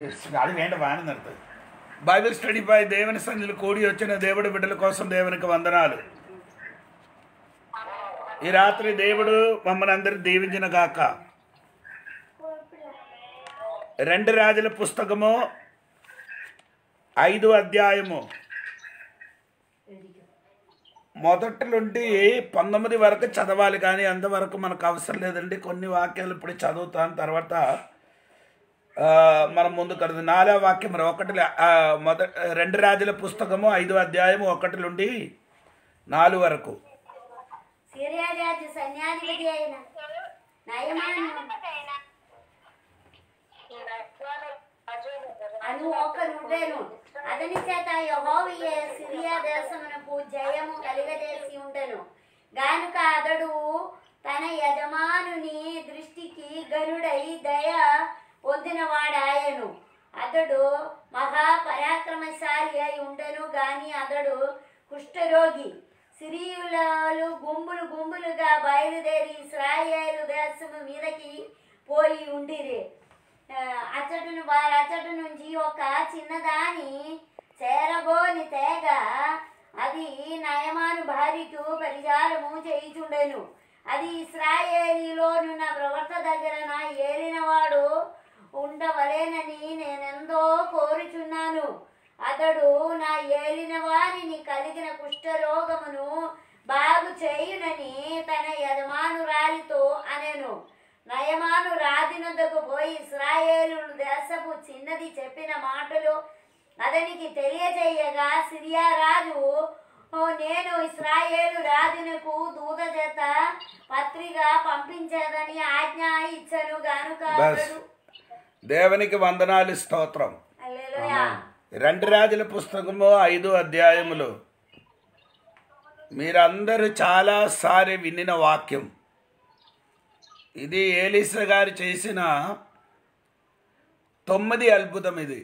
అది వేండ వానదడుతుంది బైబిల్ స్టడీపై దేవుని సన్నిధిలో కూడి వచ్చిన దేవుడి బిడ్డల కోసం దేవునికి వందనాలు ఈ రాత్రి దేవుడు మమ్మల్ని అందరు దీవించిన గాక రెండు రాజుల పుస్తకము ఐదు అధ్యాయము మొదటి నుండి పంతొమ్మిది వరకు చదవాలి కానీ అంతవరకు మనకు అవసరం లేదండి కొన్ని వాక్యాలు ఇప్పుడు చదువుతాను తర్వాత ఆ, మనం ముందు కడదు నాలుగో వాక్యం మరి ఒకటి ఆ, మొద రెండు రాజుల పుస్తకము ఐదు అధ్యాయము ఒకటి నుండి నాలుగు వరకు సిరియా రాజు సైన్యాధిపతి అయిన నయమాను అను ఒకనుండెను అతని చేత యెహోవయే సిరియా దేశమునకు జయము కలుగజేసి ఉండెను గానుక అతడు తన యజమానుని దృష్టికి గరుడై దయ పొందినవాడాయను అతడు మహాపరాక్రమశాలి అయి ఉండెను గాని అతడు కుష్ఠరోగి సిరియులు గుంపులు గుంపులుగా బయలుదేరి ఇస్రాయేలు దేశము మీదకి పోయి ఉండిరి ఆ, అచ్చటను వారి అచ్చట నుంచి ఒక చిన్నదాని చేరబోని తేగ అది నయమాను భార్యకు పరిచారము చేయుచుండెను అది ఇస్రాయేలీలోనున్న ప్రవర్త దగ్గర నా ఏలినవాడు ఉండవలేనని నేనెంతో కోరుచున్నాను అతడు నా ఏలిన వారిని కలిగిన కుష్ఠరోగమును బాగు చేయునని తన యజమానురాలితో అనెను నయమాను రాదినొద్దకు పోయి ఇస్రాయేలు దేశపు చిన్నది చెప్పిన మాటలు అతనికి తెలియజేయగా సిరియా రాజు "ఓ, నేను ఇస్రాయేలు రాజునకు దూత చేత పత్రిక పంపించేదని ఆజ్ఞ ఇచ్చను గానుక బస్ అతడు దేవునికి వందనాలు స్తోత్రం హల్లెలూయా. రెండు రాజుల పుస్తకము ఐదు అధ్యాయములు మీరందరూ చాలాసారి వినిన వాక్యం ఇది ఏలిస గారు చేసిన తొమ్మిది అద్భుతం ఇది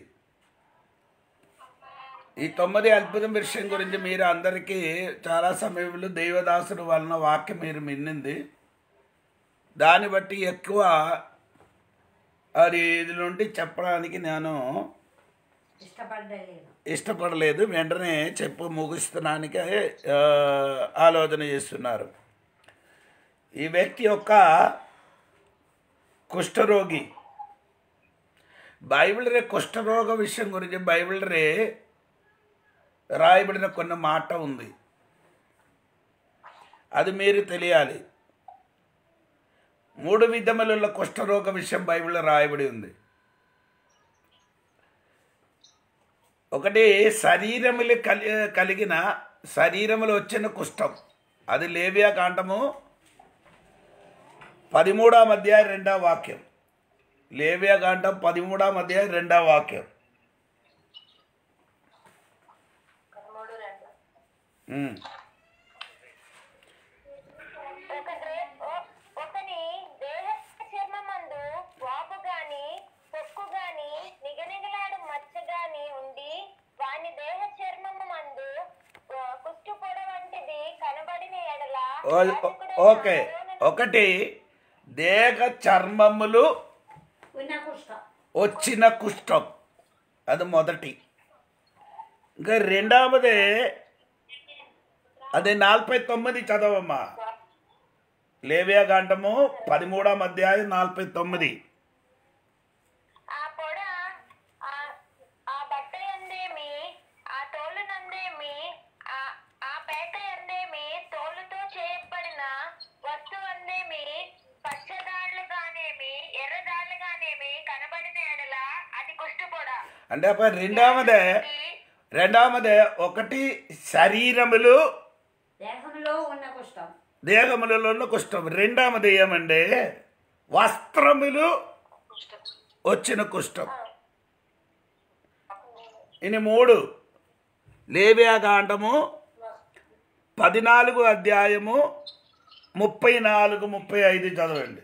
ఈ తొమ్మిది అద్భుతం విషయం గురించి మీరు అందరికీ చాలా సమయంలో దైవదాసుడు వలన వాక్యం మీరు విన్నింది దాన్ని బట్టి ఎక్కువ అది ఇది నుండి చెప్పడానికి నేను ఇష్టపడలేదు ఇష్టపడలేదు వెంటనే చెప్పు ముగిస్తున్నానికి ఆ, ఆలోచన చేస్తున్నారు ఈ వ్యక్తి యొక్క కుష్ఠరోగి బైబిల్ రే కుష్ఠరోగ విషయం గురించి బైబిల్ రే రాయబడిన కొన్ని మాట ఉంది అది మీరు తెలియాలి మూడు విధముల కుష్ఠరోగ విషయం బైబిల్లో రాయబడి ఉంది ఒకటి శరీరములు కలి కలిగిన శరీరములు వచ్చిన కుష్ఠం అది లేవియా కాండము పదిమూడాం అధ్యాయం రెండవ వాక్యం లేవియా కాండం పదిమూడాం అధ్యాయం రెండవ వాక్యం ఉమ్. ఒక దే- ఓ- ఒకని దేహ చర్మమందు వాపు గాని పొక్కు గాని నిగనిగలాడు మచ్చ గాని ఉండి వాని దేహ చర్మము మందు ఆ, కుష్టు పొడ వంటిది కనబడిన ఎడల ఓ- యాజకుడైన ఓకే అహరోను ఒకటి దేహ చర్మములు ఉన్న కుష్ఠం వచ్చిన కుష్ఠం అది మొదటి ఇంకా రెండవది అది నలభై తొమ్మిది చదవమ్మా లేవియా కాండము పదిమూడాం అధ్యాయం నలభై తొమ్మిది ఆ పొడ ఆ- ఆ బట్ట ఎందేమి ఆ తోలు నందేమి ఆ ఆ పేట ఎందేమి తోలుతో చేయబడిన వస్తువు అందేమి పచ్చదాళ్ళు గానేమి ఎర్రదాళ్ళు గానేమి కనబడిన ఎడల అది కుష్టు పొడ అంటే అప్పుడు రెండవదే రెండవదే ఒకటి శరీరములు దేహంలో ఉన్న కుష్ఠం దేహములలో ఉన్న కుష్ఠం రెండవది ఏమంటే వస్త్రములు వచ్చిన కుష్ఠం ఇని మూడు లేవియా కాండము పద్నాలుగు అధ్యాయము ముప్పై నాలుగు ముప్పై ఐదు చదవండి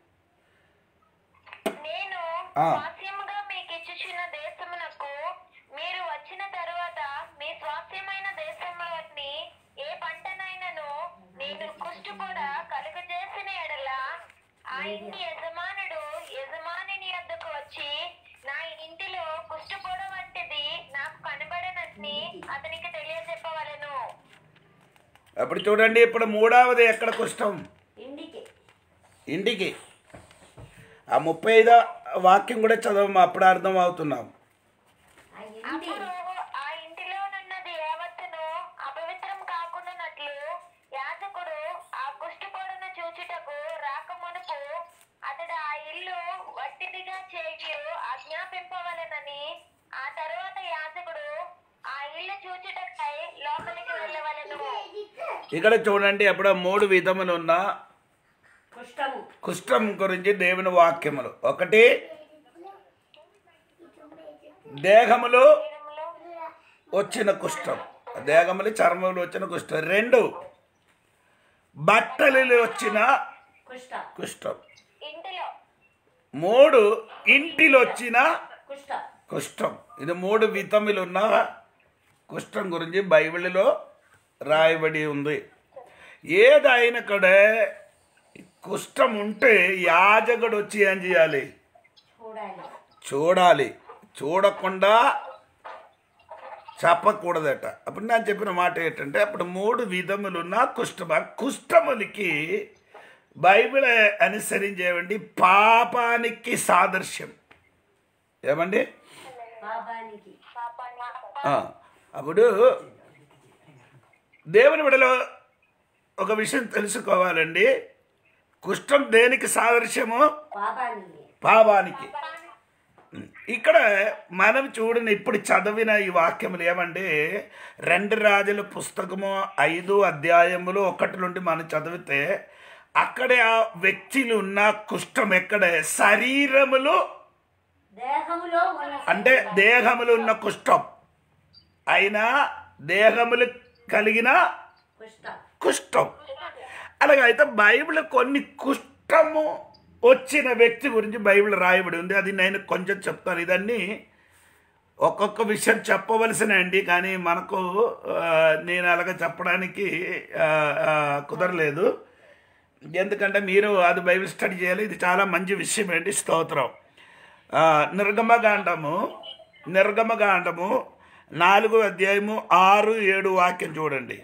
నేను ఆ. స్వాస్థ్యముగా మీకు ఇచ్చుచున్న దేశమునకు మీరు వచ్చిన తరువాత మీ స్వాస్థ్యమైన దేశంలోని ఏ పంటనైనను నేను కుష్టు కూడా కలుగజేసిన ఎడల ఆ ఇంటి యజమానుడు యజమానిని యొద్దకు వచ్చి నా ఇంటిలో కుష్ఠపోడ వంటిది నాకు కనబడనని అతనికి తెలియజెప్పవలెను అప్పుడు చూడండి ఇప్పుడు మూడవది ఎక్కడ కుష్టం ఇంటికి ఇంటికి ఆ ముప్పై ఐదో వాక్యం కూడా చదవము అప్పుడు అర్థం అవుతున్నాం ఆ ఇంటి అప్పుడు ఆ ఇంటిలోనున్నది యావత్తును అపవిత్రం కాకుండానట్లు యాజకుడు ఆ కుష్ఠపోడును చూచుటకు రాకమునుపు అతడు ఆ ఇల్లు వట్టిదిగా చేయు ఆజ్ఞాపింపవలెనని ఆ తరువాత యాజకుడు ఆ ఇల్లు చూచుటకై లోపలికి వెళ్ళవలెను ఇక్కడ చూడండి అప్పుడు మూడు విధములు ఉన్న కుష్టము కుష్టం గురించి దేవుని వాక్యములు ఒకటి దేహములు వచ్చిన కుష్టం దేహములు చర్మములు వచ్చిన కుష్టం రెండు బట్టలు వచ్చిన కుష్టం కుష్టం ఇంటిలో మూడు ఇంటిలో వచ్చిన కుష్టం కుష్టం ఇది మూడు విధములు ఉన్న కుష్టం గురించి బైబిల్లో రాయబడి ఉంది ఏదైనా కూడా కుష్టం ఉంటే యాజకుడు వచ్చి ఏం చేయాలి చూడాలి చూడాలి చూడకుండా చెప్పకూడదట అప్పుడు నేను చెప్పిన మాట ఏంటంటే అప్పుడు మూడు విధములున్న కుష్టం ఆ కుష్టములకి బైబిల్ అనుసరించేవండి పాపానికి సాదృశ్యం ఏమండి పాపానికి ఆ, అప్పుడు దేవుని విడలో ఒక విషయం తెలుసుకోవాలండి కుష్టం దేనికి సాదృశ్యము పాపానికి పాపానికి ఇక్కడ మనం చూడని ఇప్పుడు చదివిన ఈ వాక్యములు ఏమంటే రెండు రాజుల పుస్తకము ఐదు అధ్యాయములు ఒకటి నుండి మనం చదివితే అక్కడే ఆ వ్యక్తులు ఉన్న కుష్టం ఎక్కడే శరీరములు దేహములో ఉన్న అంటే దేహములు ఉన్న కుష్టం అయినా దేహములు కలిగిన కుష్టం కుష్టం అలాగే అయితే బైబిల్ కొన్ని కుష్టము వచ్చిన వ్యక్తి గురించి బైబిల్ రాయబడి ఉంది అది నేను కొంచెం చెప్తాను ఇదన్నీ ఒక్కొక్క విషయం చెప్పవలసిన అండి కానీ మనకు ఆ, నేను అలాగ చెప్పడానికి ఆ, ఆ, కుదరలేదు ఎందుకంటే మీరు అది బైబిల్ స్టడీ చేయాలి ఇది చాలా మంచి విషయం ఏంటి స్తోత్రం ఆ, నిర్గమకాండము నిర్గమకాండము నాలుగు అధ్యాయము ఆరు ఏడు వాక్యం చూడండి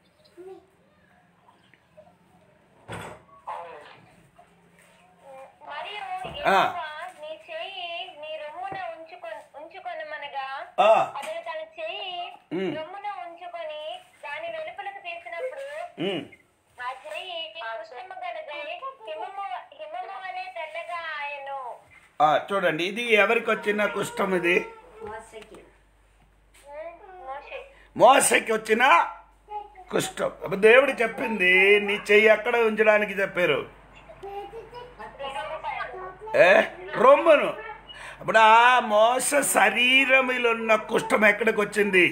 మరియు ఆ. యెహోవా నీ చేయి నీ రొమ్మున ఉంచుకొని ఉంచుకొనమనగా ఆ, అతడు తన చేయి ఉమ్. రొమ్మున ఉంచుకొని దాని వెలుపలకు తీసినప్పుడు ఉమ్, ఆ చేయి కుష్టము గలదై హిమము హిమము వలె తెల్లగా ఆయను ఆ, చూడండి ఇది ఎవరికి వచ్చిన కుష్టం ఇది మోసకి మోషే మోసకి వచ్చిన కుష్టం అప్పుడు దేవుడు చెప్పింది నీ చెయ్యి ఎక్కడ ఉంచడానికి చెప్పారు ఏ రొమ్మును అప్పుడు ఆ మోస శరీరములో ఉన్న కుష్టం ఎక్కడికి వచ్చింది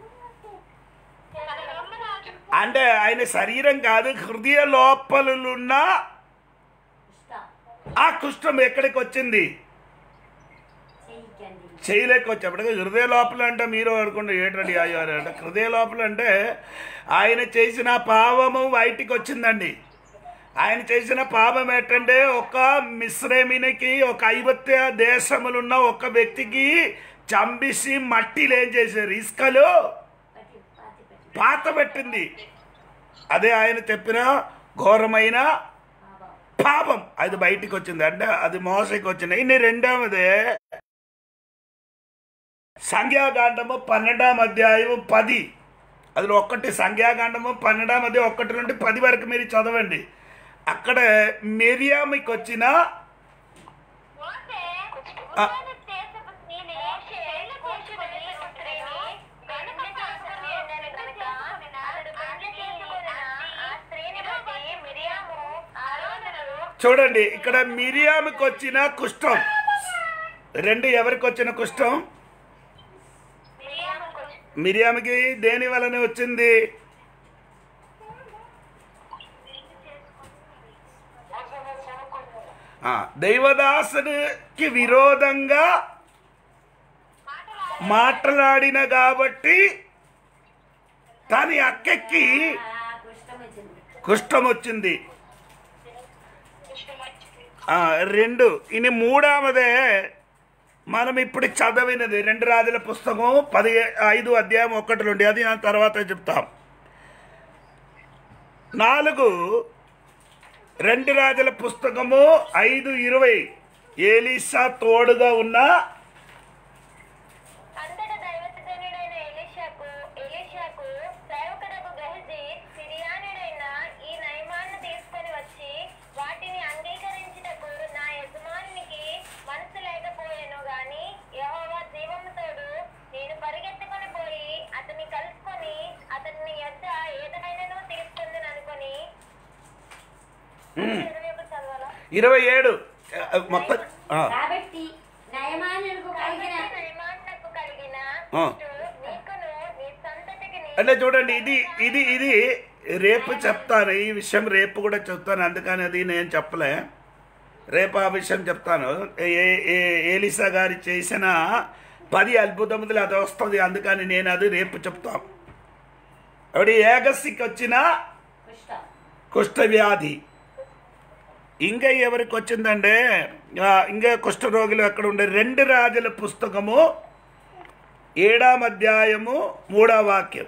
అంటే ఆయన శరీరం కాదు హృదయ లోపలున్న కుష్టం ఆ కుష్టం ఎక్కడికి వచ్చింది చెయ్యికండి చేయలేక వచ్చేప్పటికి హృదయ లోపల అంటే మీరు అనుకుంటే ఏంటండి అయ్యారు అంటే హృదయ లోపల అంటే ఆయన చేసిన పాపము బయటికి వచ్చిందండి ఆయన చేసిన పాపం ఏంటంటే ఒక మిశ్రమినికి ఒక ఐవత్య దేశములున్న ఒక వ్యక్తికి చంపిసి మట్టిలు ఏం చేశారు ఇసుకలో పట్టి పాతి పెట్టి పాత పెట్టింది అదే ఆయన చెప్పిన ఘోరమైన పాపం పాపం అది బయటికి వచ్చింది అంటే అది మోసకి వచ్చింది ఇన్ని రెండవదే సంఖ్యాకాండము పన్నెండాం అధ్యాయము పది అందులో ఒక్కటి సంఖ్యాకాండము పన్నెండాం అధ్యాయం ఒకటి నుండి పది వరకు మీరు చదవండి అక్కడ మిరియామికి వచ్చిన మోషే ఆ. ఉజ్జాను దేశపు స్త్రీని పెళ్లి చేసుకొని స్త్రీని గనుక చేసుకొని ఉండెను గనుక అతడు పెళ్లి చేసుకొనిన ఆ స్త్రీని బట్టి మిరియాము ఆరోనులు చూడండి ఇక్కడ మిరియామికి వచ్చిన కుష్టం రెండు ఎవరికి వచ్చిన కుష్టం మిరియాముకు మిరియామికి దేని వలన వచ్చింది ఆ, దైవదాసునికి విరోధంగా మాట్లాడిన కాబట్టి తన అక్కకి ఆ కుష్టం వచ్చింది కుష్టం వచ్చింది ఆ, రెండు ఇని మూడవదే మనం ఇప్పుడు చదివినది రెండు రాజుల పుస్తకం పది ఐదు అధ్యాయం ఒకటి నుండి అది ఆ తర్వాత చెప్తాం నాలుగు రెండు రాజుల పుస్తకము ఐదు ఇరవై ఏలీసా తోడుగా ఉన్న అంతటా దైవజనుడైన ఎలీషాకు ఎలీషాకు సేవకుడకు గెహజీ సిరియానుడైన ఈ నయమాన్ని తీసుకొని వచ్చి వాటిని అంగీకరించుటకు నా యజమానికి మనసు లేకపోయాను గాని యెహోవా జీవముతోడు నేను పరిగెత్తుకొని పోయి అతన్ని కలుసుకొని అతన్ని యొద్ద ఏదైనాను తీసుకుందని అనుకొని ఇరవై ఒకటి చదవాలా ఇరవై ఏడు ఆ, మొత్తం ఆ, కాబట్టి నయమానులకు కలిగిన నయమాన్నకు కలిగిన ఆ. ఇటు నీకును నీ సంతతికి అంటే చూడండి ఇది ఇది ఇది రేపు చెప్తాను ఈ విషయం రేపు కూడా చెప్తాను అందుకని అది నేను చెప్పలే రేపు ఆ విషయం చెప్తాను ఏ- ఏ- ఏలిసా గారి చేసిన పది అద్భుతములు అది వస్తుంది అందుకని నేను అది రేపు చెప్తాను ఆవిడ ఏగస్సికి వచ్చిన కుష్టం కుష్ఠవ్యాధి ఇంకా ఎవరికి వచ్చిందంటే ఆ, ఇంకా కుష్ఠరోగులు ఎక్కడ ఉండే రెండు రాజుల పుస్తకము ఏడాం అధ్యాయము మూడవ వాక్యం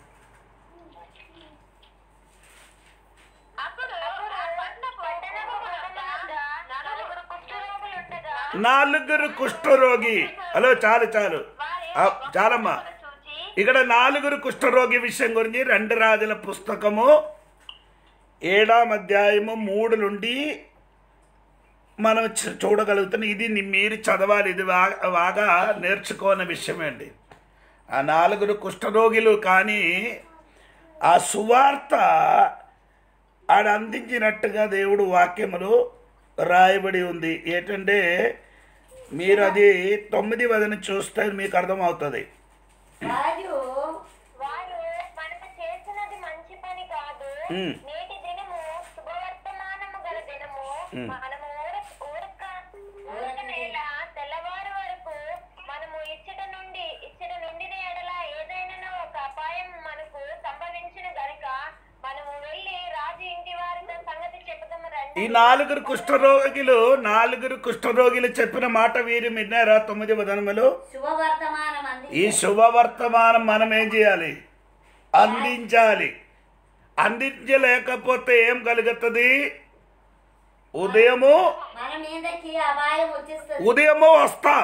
అప్పుడు పట్టణపు గృహమునంద నలుగురు కుష్ఠరోగులుండగా నాలుగురు కుష్ఠరోగి హలో చాలు చాలు ఆ, చాలమ్మా చూచి ఇక్కడ నాలుగురు కుష్ఠరోగి విషయం గురించి రెండు రాజుల పుస్తకము ఏడాం అధ్యాయము మూడు నుండి మనం చ- చూడగలుగుతున్నాం ఇది ని- మీరు చదవాలి ఇది బా- బాగా నేర్చుకోని విషయమే అండి ఆ నాలుగురు కుష్ఠరోగులు కానీ ఆ సువార్త ఆడ అందించినట్టుగా దేవుడు వాక్యములు రాయబడి ఉంది ఏంటంటే మీరు అది తొమ్మిది వదిన చూస్తే మీకు అర్థమవుతుంది వారు వారు మనము చేసినది మంచి పని కాదు ఉమ్. నేటి దినము శుభవర్తమానము గల దినము మనము ఊర- ఊరక ఊరకనేల తెల్లవారు వరకు మనము ఇచ్చట నుండి ఇచ్చట నుండి ఎడల ఏదైనా ఒక అపాయం మనకు సంభవించిన గనుక మనము వెళ్ళి రాజు ఇంటి వారితో సంగతి చెప్పుదాము ఈ రండి నాలుగురు కుష్ఠరోగులు నాలుగురు కుష్ఠరోగులు చెప్పిన మాట వీరు విన్నారా తొమ్మిది వదనములు శుభవర్తమానం అంది ఈ శుభవర్తమానం మనం ఏం చేయాలి అందించాలి అందించలేకపోతే ఏం కలుగుతుంది ఉదయము మన మీదకి అపాయం వచ్చేస్తుంది ఉదయము వస్తాం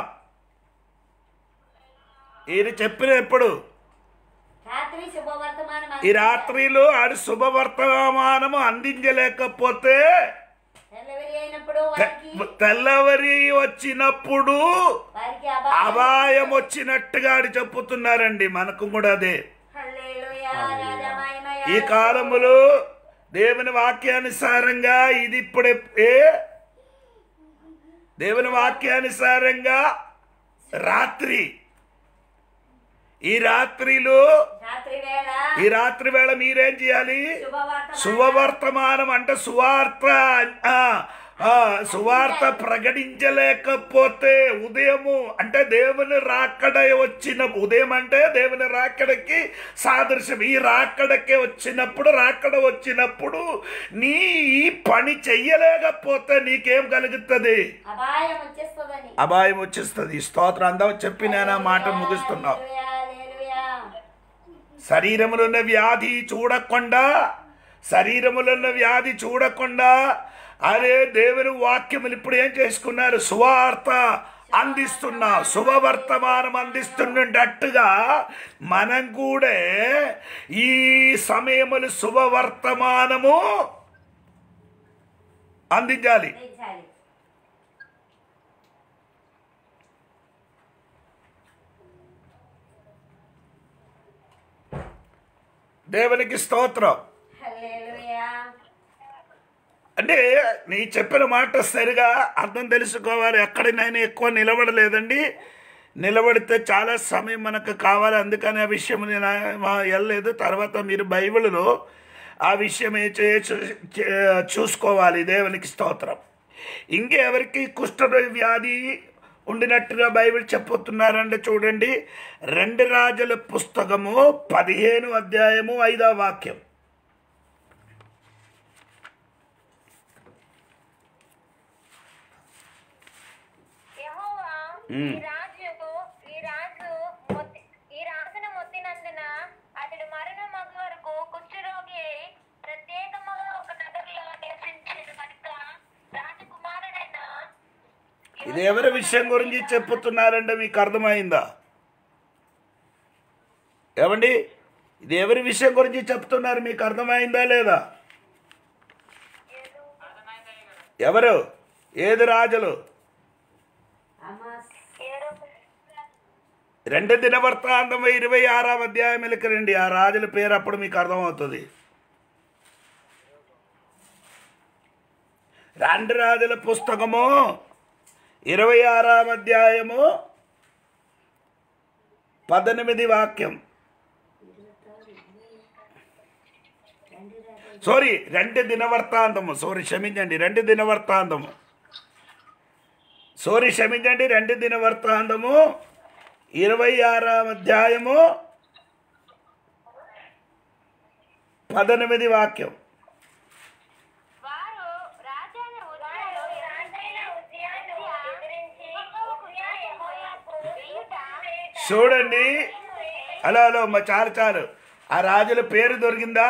ఇది చెప్పిన ఎప్పుడు రాత్రి శుభవర్తమానం ఈ రాత్రిలో ఆడి శుభవర్తమానము అందించలేకపోతే డెలివరీ అయినప్పుడు వారికి తె- తెల్లవరి వచ్చినప్పుడు వారికి అపాయం అపాయం వచ్చినట్టుగా ఆడి చెప్పుతున్నారండి మనకు కూడా అదే హల్లెలూయా రాజమహిమయ ఈ కాలములో దేవుని వాక్యానుసారంగా ఇది ఇప్పుడు ఏ దేవుని వాక్యానుసారంగా రాత్రి ఈ రాత్రిలో రాత్రి వేళ ఈ రాత్రి వేళ మీరేం చేయాలి శుభవర్తమానం శుభవర్తమానం అంటే సువార్త ఆ, ఆ, సువార్త ప్రకటించలేకపోతే ఉదయము అంటే దేవుని రాకడ వచ్చిన ఉదయం అంటే దేవుని రాకడకి సాదృశ్యం ఈ రాకడకి వచ్చినప్పుడు రాకడ వచ్చినప్పుడు నీ ఈ పని చెయ్యలేకపోతే నీకేం కలుగుతుంది అపాయం వచ్చేస్తుందని అపాయం వచ్చేస్తుంది స్తోత్రం అందా చెప్పి నేను ఆ మాట ముగిస్తున్నావు హల్లెలూయా, హల్లెలూయా. శరీరములో ఉన్న వ్యాధి చూడకుండా శరీరములో ఉన్న వ్యాధి చూడకుండా అరే దేవుని వాక్యములు ఇప్పుడు ఏం చేసుకున్నారు సువార్త అందిస్తున్నా శుభవర్తమానం అందిస్తున్నట్టుగా మనం కూడా ఈ సమయములు శుభవర్తమానము అందించాలి అందించాలి దేవునికి స్తోత్రం హల్లెలూయా అంటే నీ చెప్పిన మాట సరిగా అర్థం తెలుసుకోవాలి ఎక్కడైనా ఎక్కువ నిలబడలేదండి నిలబడితే చాలా సమయం మనకు కావాలి అందుకని ఆ విషయం నేను ఆ- వెళ్ళలేదు తర్వాత మీరు బైబిల్లో ఆ విషయం ఏ చే- చూ- చే- చూసుకోవాలి దేవునికి స్తోత్రం ఇంకెవరికి కుష్ఠ వ్యాధి ఉండినట్టుగా బైబిల్ చెప్పుతున్నారంటే చూడండి రెండు రాజుల పుస్తకము పదిహేను అధ్యాయము ఐదో వాక్యం యెహోవా ఉమ్. ఈ రాజు ఈ రాజు మొత్తి ఈ రాజును మొత్తినందున అతడు మరణం మగ వరకు కుష్ఠరోగి అయి ప్రత్యేకముగా ఒక నగరంలో నివసించాడు కనుక రాజకుమారుడైన ఇది ఎవరి విషయం గురించి చెప్పుతున్నారంటే మీకు అర్థమైందా ఏమండి ఇది ఎవరి విషయం గురించి చెప్తున్నారు మీకు అర్థమైందా లేదా ఎవరు ఏది రాజులు అమాస్ ఏడు రెండు దినవర్తాంతం ఇరవై ఆరాం అధ్యాయములకి రండి ఆ రాజుల పేరు అప్పుడు మీకు అర్థమవుతుంది రెండు రాజుల పుస్తకము ఇరవై ఆరాం అధ్యాయము పద్దెనిమిది వాక్యం సారీ రెండు దినవర్తాంతము సారీ క్షమించండి రెండు దినవర్తాంతము సారీ క్షమించండి రెండు దినవర్తాంతము ఇరవై ఆరాం అధ్యాయము పద్దెనిమిది వాక్యం వారు రాజైన ఉజ్జాను రాజైన ఉజ్జాను ఎదిరించి ఉజ్జా యెహోవాకు వెయ్యుట చూడండి హలో హలో మా చాలు చాలు ఆ రాజుల పేరు దొరికిందా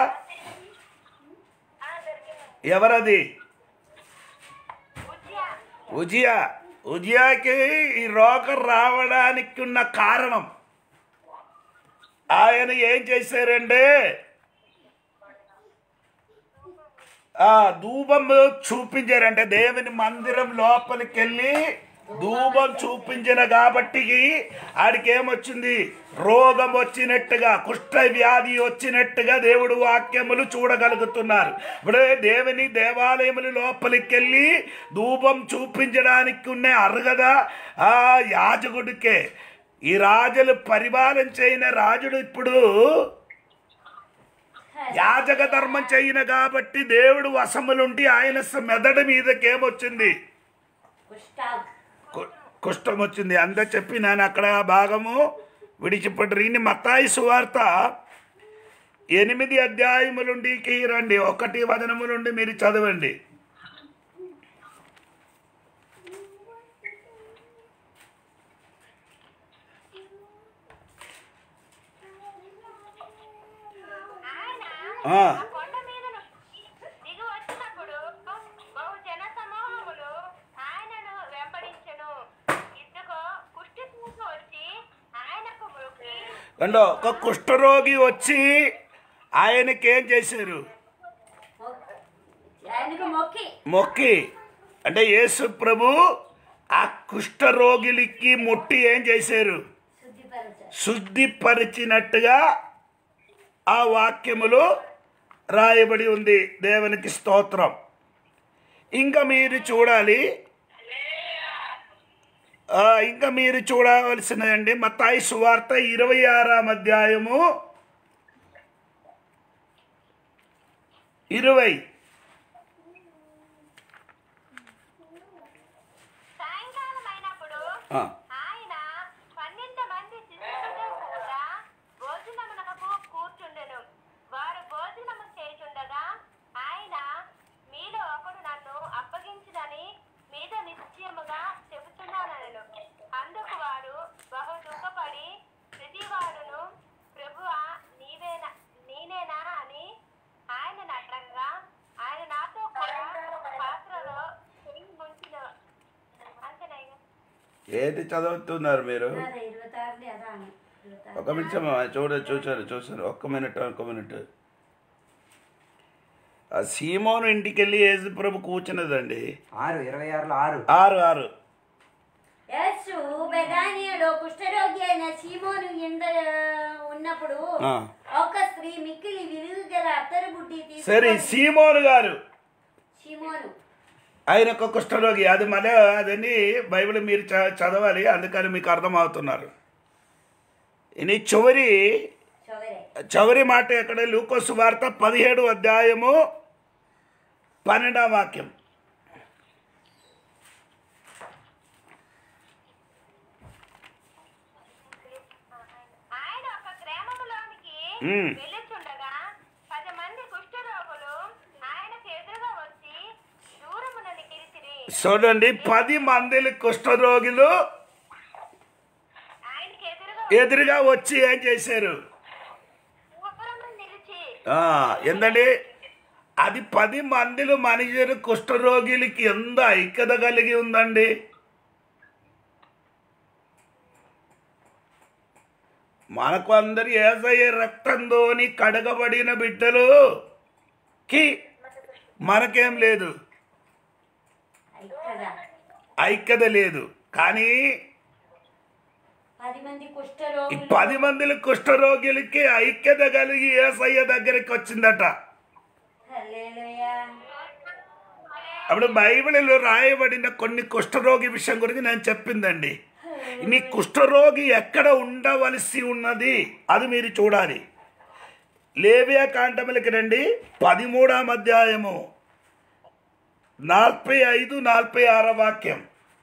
ఆ దొరికింది ఎవరది ఉజ్జా ఉజియా ఉజియాకి ఈ రోగం రావడానికి ఉన్న కారణం ఆయన ఏం చేశారంటే ఆ ధూపం చూపించారంటే దేవుని మందిరం లోపలికి వెళ్ళి ధూపం చూపించిన కాబట్టి ఆడికి ఏమొచ్చింది రోగం వచ్చినట్టుగా కుష్ఠ వ్యాధి వచ్చినట్టుగా దేవుడు వాక్యములు చూడగలుగుతున్నారు ఇప్పుడు దేవుని దేవాలయములు లోపలికి వెళ్ళి ధూపం చూపించడానికి ఉన్న అర్హత ఆ యాజకుడికే ఈ రాజులు పరిపాలన చేయని రాజుడు ఇప్పుడు యాజక ధర్మం చేయను కాబట్టి దేవుడు వశములుండి ఆయన స- మెదడు మీదకేమొచ్చింది కుష్టాగ్ కు- కుష్ఠం వచ్చింది అంతా చెప్పి నేను అక్కడ భాగము విడిచిపెట్టరు ఇన్ని మత్తాయి సువార్త ఎనిమిది అధ్యాయములుండికి రండి ఒకటి వచనములుండి మీరు చదవండి ఆయన ఆ, ఆ కొండ మీద దిగి వచ్చినప్పుడు బహు జన సమూహములు ఆయనను వెంబడించెను ఇదిగో కుష్టి పూస వచ్చి ఆయనకు మృక్కి రెండో ఒక కుష్ఠరోగి వచ్చి ఆయనకేం చేశారు ఆయనకు మొక్కి మొక్కి అంటే యేసు ప్రభు ఆ కుష్ఠరోగిలికి ముట్టి ఏం చేశారు శుద్ధిపరచ శుద్ధిపరిచినట్టుగా ఆ వాక్యములు రాయబడి ఉంది దేవునికి స్తోత్రం ఇంకా మీరు చూడాలి ఆ, ఇంకా మీరు చూడవలసినదండి మత్తాయి సువార్త ఇరవై ఆరాం అధ్యాయము ఇరవై సాయంకాలం అయినప్పుడు ఆ, ఆయన పన్నెండు మంది శిష్యులతో కూడా భోజనమునకు కూర్చుండెను వారు భోజనము చేయుచుండగా ఆయన మీలో ఒకడు నన్ను అప్పగించునని మీద నిశ్చయముగా చెబుతున్నానను అందుకు వారు బహు దుఃఖపడి ప్రతివాడును ప్రభువా నీవేనా నేనేనా అని ఆయన అడగగా ఆయన నాతో కూడా పాత్రలో చెయ్యి ముంచిన అంతేనా ఏది చదువుతున్నారు మీరు అదే ఇరవై తారుది అదా అని ఇరవై తారు. ఒక నిమిషం చూడ చూసారు చూసారు ఒక్క మినిట్ ఒక్క మినిట్ ఆ సీమోను ఇంటికి వెళ్ళి యేసు ప్రభు కూర్చున్నదండి ఆరు ఇరవై ఆరులో ఆరు ఆరు ఆరు యేసు బెదానియలో కుష్ఠరోగి అయిన సీమోను ఇంద ఉన్నప్పుడు ఆ. ఒక స్త్రీ మిక్కిలి విలువ గల అత్తరు బుడ్డి సరే తీసుకొని సీమోను గారు సీమోను ఆయన ఒక కుష్ఠరోగి అది మళ్ళీ అదని బైబిల్ మీరు చ- చదవాలి అందుకని మీకు అర్థమవుతున్నారు ఇది చివరి చవరే చివరి మాట ఎక్కడ లూకోసు వార్త పదిహేడు అధ్యాయము పన్నెండవ వాక్యం ఆయన ఒక గ్రామములోనికి మ్మ్. వెళ్ళుచుండగా పది మంది కుష్ఠరోగులు ఆయనకు ఎదురుగా వచ్చి దూరమున నిలిచిరి చూడండి పది మంది కుష్ఠరోగులు ఎదురుగా వచ్చి ఏం చేశారు దూరంలో నిలిచి ఆ, ఏందండి అది పది మందిలో మనుషులు కుష్ఠరోగిలకి ఎంత ఐక్యత కలిగి ఉందండి మనకు అందరు ఏసయ్య రక్తంతోని కడగబడిన బిడ్డలు కి మనకేం లేదు కదా ఐక్యత లేదు కానీ పది మంది ఈ కుష్ఠరోగులు పది మందిల కుష్ఠరోగులకి ఐక్యత కలిగి ఏసయ్య దగ్గరికి వచ్చిందట హల్లెలూయా అప్పుడు బైబిల్లో రాయబడిన కొన్ని కుష్ఠరోగి విషయం గురించి నేను చెప్పిందండి నీ కుష్ఠరోగి ఎక్కడ ఉండవలసి ఉన్నది అది మీరు చూడాలి లేవియా కాంటములకి రండి పదిమూడాం అధ్యాయము నలభై ఐదు నలభై ఆరో వాక్యం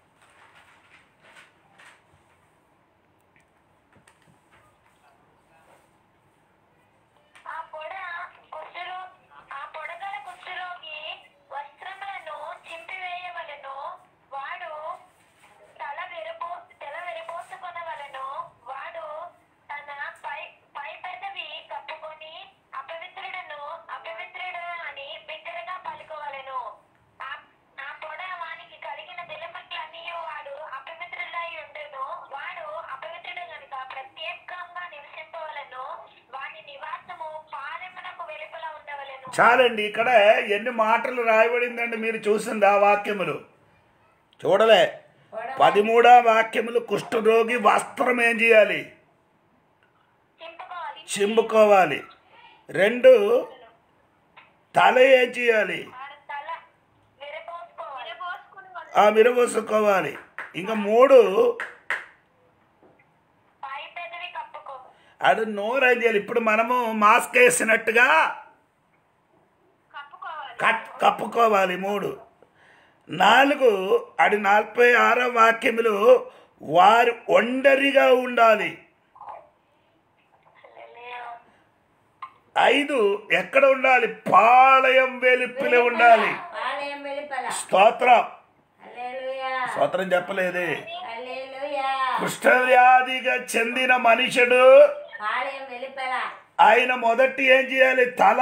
ఆ పొడ కుష్ఠరో ఆ పొడగల కుష్ఠరోగి వస్త్రములను చింపివేయవలెను వాడు తల విరబో తల విరబోసుకొనవలెను వాడు తన పై పై పెదవి కప్పుకొని అపవిత్రుడను అపవిత్రుడు అని బిగ్గరగా పలుకోవలెను ఆ- ఆ పొడ వానికి కలిగిన దిలమట్లన్నీ వాడు అపవిత్రుడై ఉండును వాడు అపవిత్రుడు గనుక ప్రత్యేకంగా నివసింపవలను వాని నివాసము పాలెమునకు వెలుపల ఉండవలెను చాలండి ఇక్కడ ఎన్ని మాటలు రాయబడిందండి మీరు చూసింది ఆ వాక్యములు చూడలే పదిమూడా వాక్యములు కుష్ఠరోగి వస్త్రం ఏం చేయాలి చింపుకోవాలి చింపుకోవాలి రెండు తల ఏం చేయాలి వాడు తల విరబోసుకోవాలి విరబోసుకుని ఆ విరబోసుకోవాలి ఇంకా మూడు పై పెదవి కప్పుకో ఆడు నోరు ఏం చేయాలి ఇప్పుడు మనము మాస్క్ వేసినట్టుగా కప్పుకోవాలి కట్ కప్పుకోవాలి మూడు నాలుగు అది నలభై ఆరో వాక్యములు వారు ఒంటరిగా ఉండాలి ఐదు ఎక్కడ ఉండాలి పాళయం వెలుపులే ఉండాలి పాలయం వెలుపల స్తోత్రం హల్లెలూయా స్తోత్రం చెప్పలేదే హల్లెలూయా కుష్ఠవ్యాధిగా చెందిన మనుషుడు పాలయం వెలుపల ఆయన మొదటి ఏం చేయాలి తల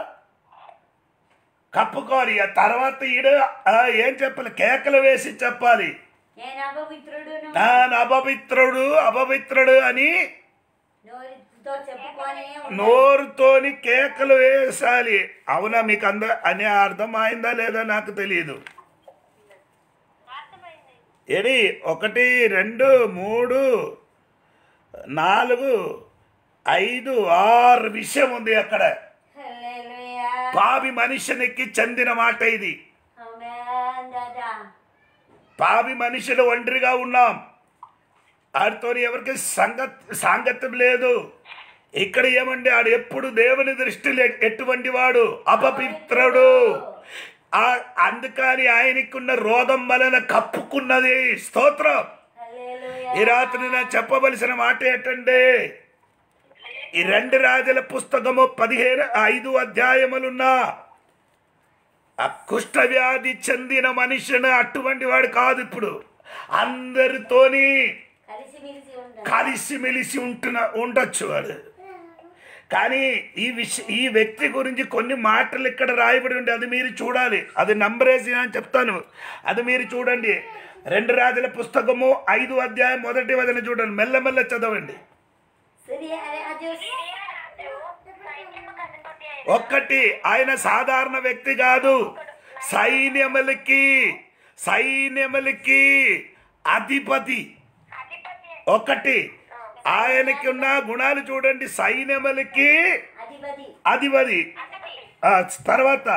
కప్పుకోవాలి ఆ తర్వాత ఈడు ఆ, ఏం చెప్పాలి కేకలు వేసి చెప్పాలి నేను అపవిత్రుడును నా అపవిత్రుడు అపవిత్రుడు అని నోరుతో చెప్పుకొని నోరుతోని కేకలు వేసాలి అవునా మీకు అంద అని అర్థమైందా లేదా నాకు తెలియదు అర్థమైంది ఏడి ఒకటి రెండు మూడు నాలుగు ఐదు ఆరు విషయం ఉంది అక్కడ హల్లెలూయా పావి మనుషునికి చెందిన మాట ఇది ఆమేన్ దాదా పావి మనుషులు ఒంటరిగా ఉన్నాం ఆడితో ఎవరికి సంగత్ సాంగత్యం లేదు ఇక్కడ ఏమండి ఆడు ఎప్పుడు దేవుని దృష్టిలో ఎటువంటి వాడు అపవిత్రుడు ఆ అందుకని ఆయనకున్న రోగం వలన కప్పుకున్నది స్తోత్రం హల్లెలూయా ఈ రాత్రి నేను చెప్పవలసిన మాట ఏంటంటే ఈ రెండు రాజుల పుస్తకము పదిహేను ఐదు అధ్యాయములున్నా ఆ కుష్ఠవ్యాధి చెందిన మనిషిని అటువంటి వాడు కాదు ఇప్పుడు అందరితోని కలిసిమెలిసి ఉంటాను కలిసిమెలిసి ఉంటున్న ఉండొచ్చు వాడు కానీ ఈ విష ఈ వ్యక్తి గురించి కొన్ని మాటలు ఇక్కడ రాయబడి ఉంటే అది మీరు చూడాలి అది నంబరేసి అని చెప్తాను అది మీరు చూడండి రెండు రాజుల పుస్తకము ఐదు అధ్యాయం మొదటి వదన చూడండి మెల్లమెల్ల చదవండి సరే అరే అది రాజు సైన్యముకు అధిపతి అయిన ఒక్కటి ఆయన సాధారణ వ్యక్తి కాదు సైన్యములకి సైన్యములకి అధిపతి అధిపతి ఒకటి ఆయనకి ఉన్న గుణాలు చూడండి సైన్యములకి అధిపతి అధిపతి అధిపతి ఆ తర్వాత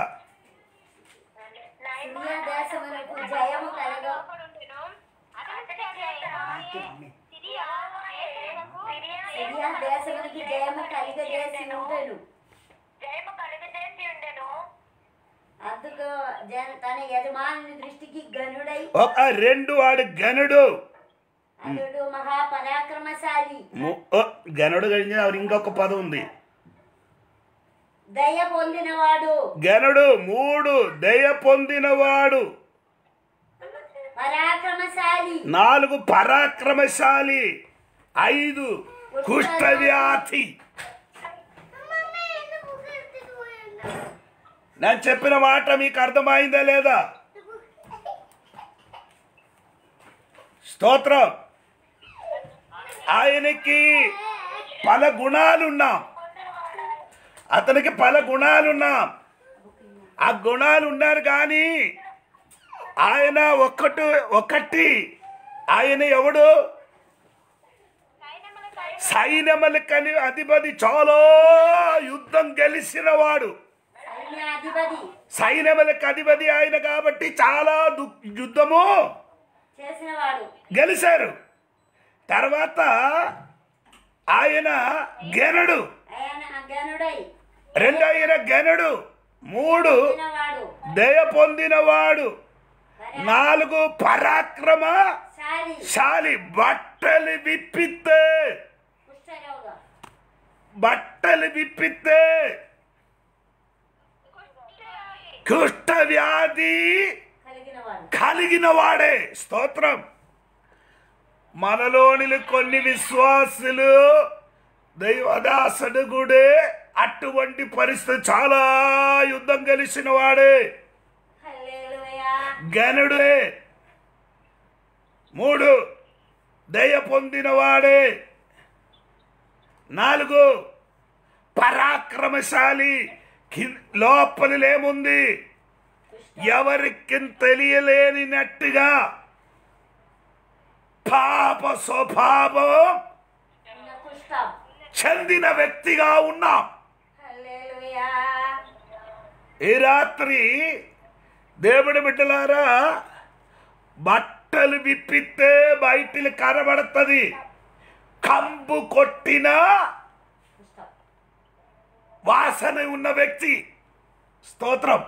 సిరియా దేశమునకు జయము కలగ నైపుణ్యుడును అతని చేత సిరియా సిరియా సిరియా దేశమునకు జయము కలిగజేసి ఉండను జయము కలుగజేసి ఉండెను అందుకు జన తన యజమానుని దృష్టికి గనుడై ఒక రెండు వాడు గనుడు అతడు మహాపరాక్రమశాలి ము- ఓ, గనుడు കഴിഞ്ഞ ఇంకొక పదం ఉంది దయ పొందినవాడు గనుడు మూడు దయ పొందినవాడు పరాక్రమశాలి నాలుగు పరాక్రమశాలి ఐదు కుష్ఠవ్యాధి నేను చెప్పిన మాట మీకు అర్థమైందా లేదా స్తోత్రం ఆయనకి పల గుణాలున్నా అతనికి పల గుణాలున్నా ఆ గుణాలు ఉన్నారు కానీ ఆయన ఒక్కటి ఒకటి ఆయన ఎవడు సైన్యములకని అధిపతి చాలా యుద్ధం గెలిచిన వాడు సైన్యాధిపతి సైన్యములకు అధిపతి ఆయన కాబట్టి చాలా దు- యుద్ధము చేసినవాడు గెలిచారు తర్వాత ఆయన గెనుడు ఆయన గనుడై రెండు ఆయన గెనుడు మూడు వాడు దయ పొందినవాడు నాలుగు పరాక్రమ శాలి శాలి బట్టలు విప్పితే కుష్ఠరోగం బట్టలు విప్పితే కుష్ఠ వ్యాధి కలిగిన వాడు కలిగిన వాడే స్తోత్రం మనలోని కొన్ని విశ్వాసులు దైవదాసుడు కూడా అటువంటి పరిస్థితి చాలా యుద్ధం గెలిచిన వాడే హల్లెలూయా గనుడే మూడు దయ పొందినవాడే నాలుగు పరాక్రమశాలి కిం- లోపలిలేముంది ఎవరికి తెలియలేనినట్టుగా పాప స్వభావం ఉన్న కుష్ఠం చెందిన వ్యక్తిగా ఉన్నాం హల్లెలూయా ఈ రాత్రి దేవుడి బిడ్డలారా బట్టలు విప్పితే బయటికి కనబడుతుంది కంపు కొట్టిన కుష్ఠం వాసన ఉన్న వ్యక్తి స్తోత్రం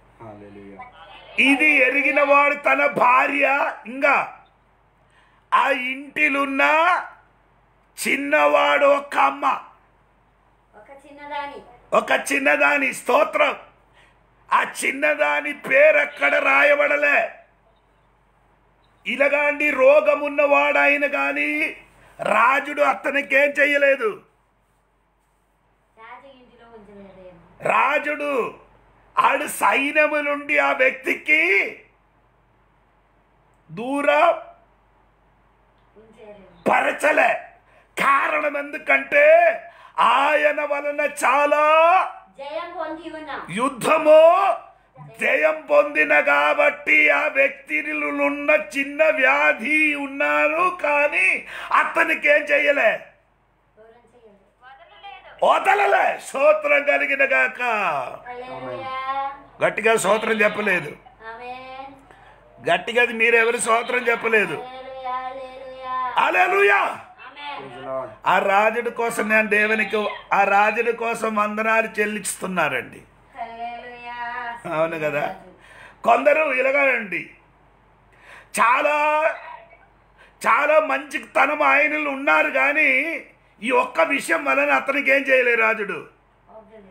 ఇది ఎరిగిన వాడు తన భార్య ఇంకా ఆ ఇంటిలున్న చిన్నవాడు ఒక అమ్మ ఒక చిన్నదాని ఒక చిన్నదాని స్తోత్రం ఆ చిన్నదాని పేరు ఎక్కడ రాయబడలే ఇలాగాంటి రోగం ఉన్నవాడు ఆయన కానీ రాజుడు అతనికేం చెయ్యలేదు రాజు ఇంటిలో ఉంచలేదేమో రాజుడు ఆడు సైన్యము నుండి ఆ వ్యక్తికి దూరం ఉంచేయలేము పరచలే కారణం ఎందుకంటే ఆయన వలన చాలా జయం పొంది ఉన్నాం యుద్ధము జయం పొందిన కాబట్టి ఆ వ్యక్తిలో ఉన్న చిన్న వ్యాధి ఉన్నారు కానీ అతనికి ఏం చెయ్యలే దూరం చేయండి వదలలే సూత్రం కలిగిన గాక హల్లెలూయా గట్టిగా సూత్రం చెప్పలేదు ఆమేన్ గట్టిగా అది మీరెవరు సూత్రం చెప్పలేదు హల్లెలూయా హల్లెలూయా అలెలుయా ఆమేన్ ఆ రాజుడి కోసం నేను దేవునికి ఆ రాజుడి కోసం వందనాలు చెల్లిస్తున్నారండి హల్లెలూయా అవును కదా కొందరు ఇలాగండి చాలా చాలా మంచి తనం ఆయనలు ఉన్నారు కానీ ఈ ఒక్క విషయం వలన అతనికి ఏం చేయలేరు రాజుడు ఓకేలే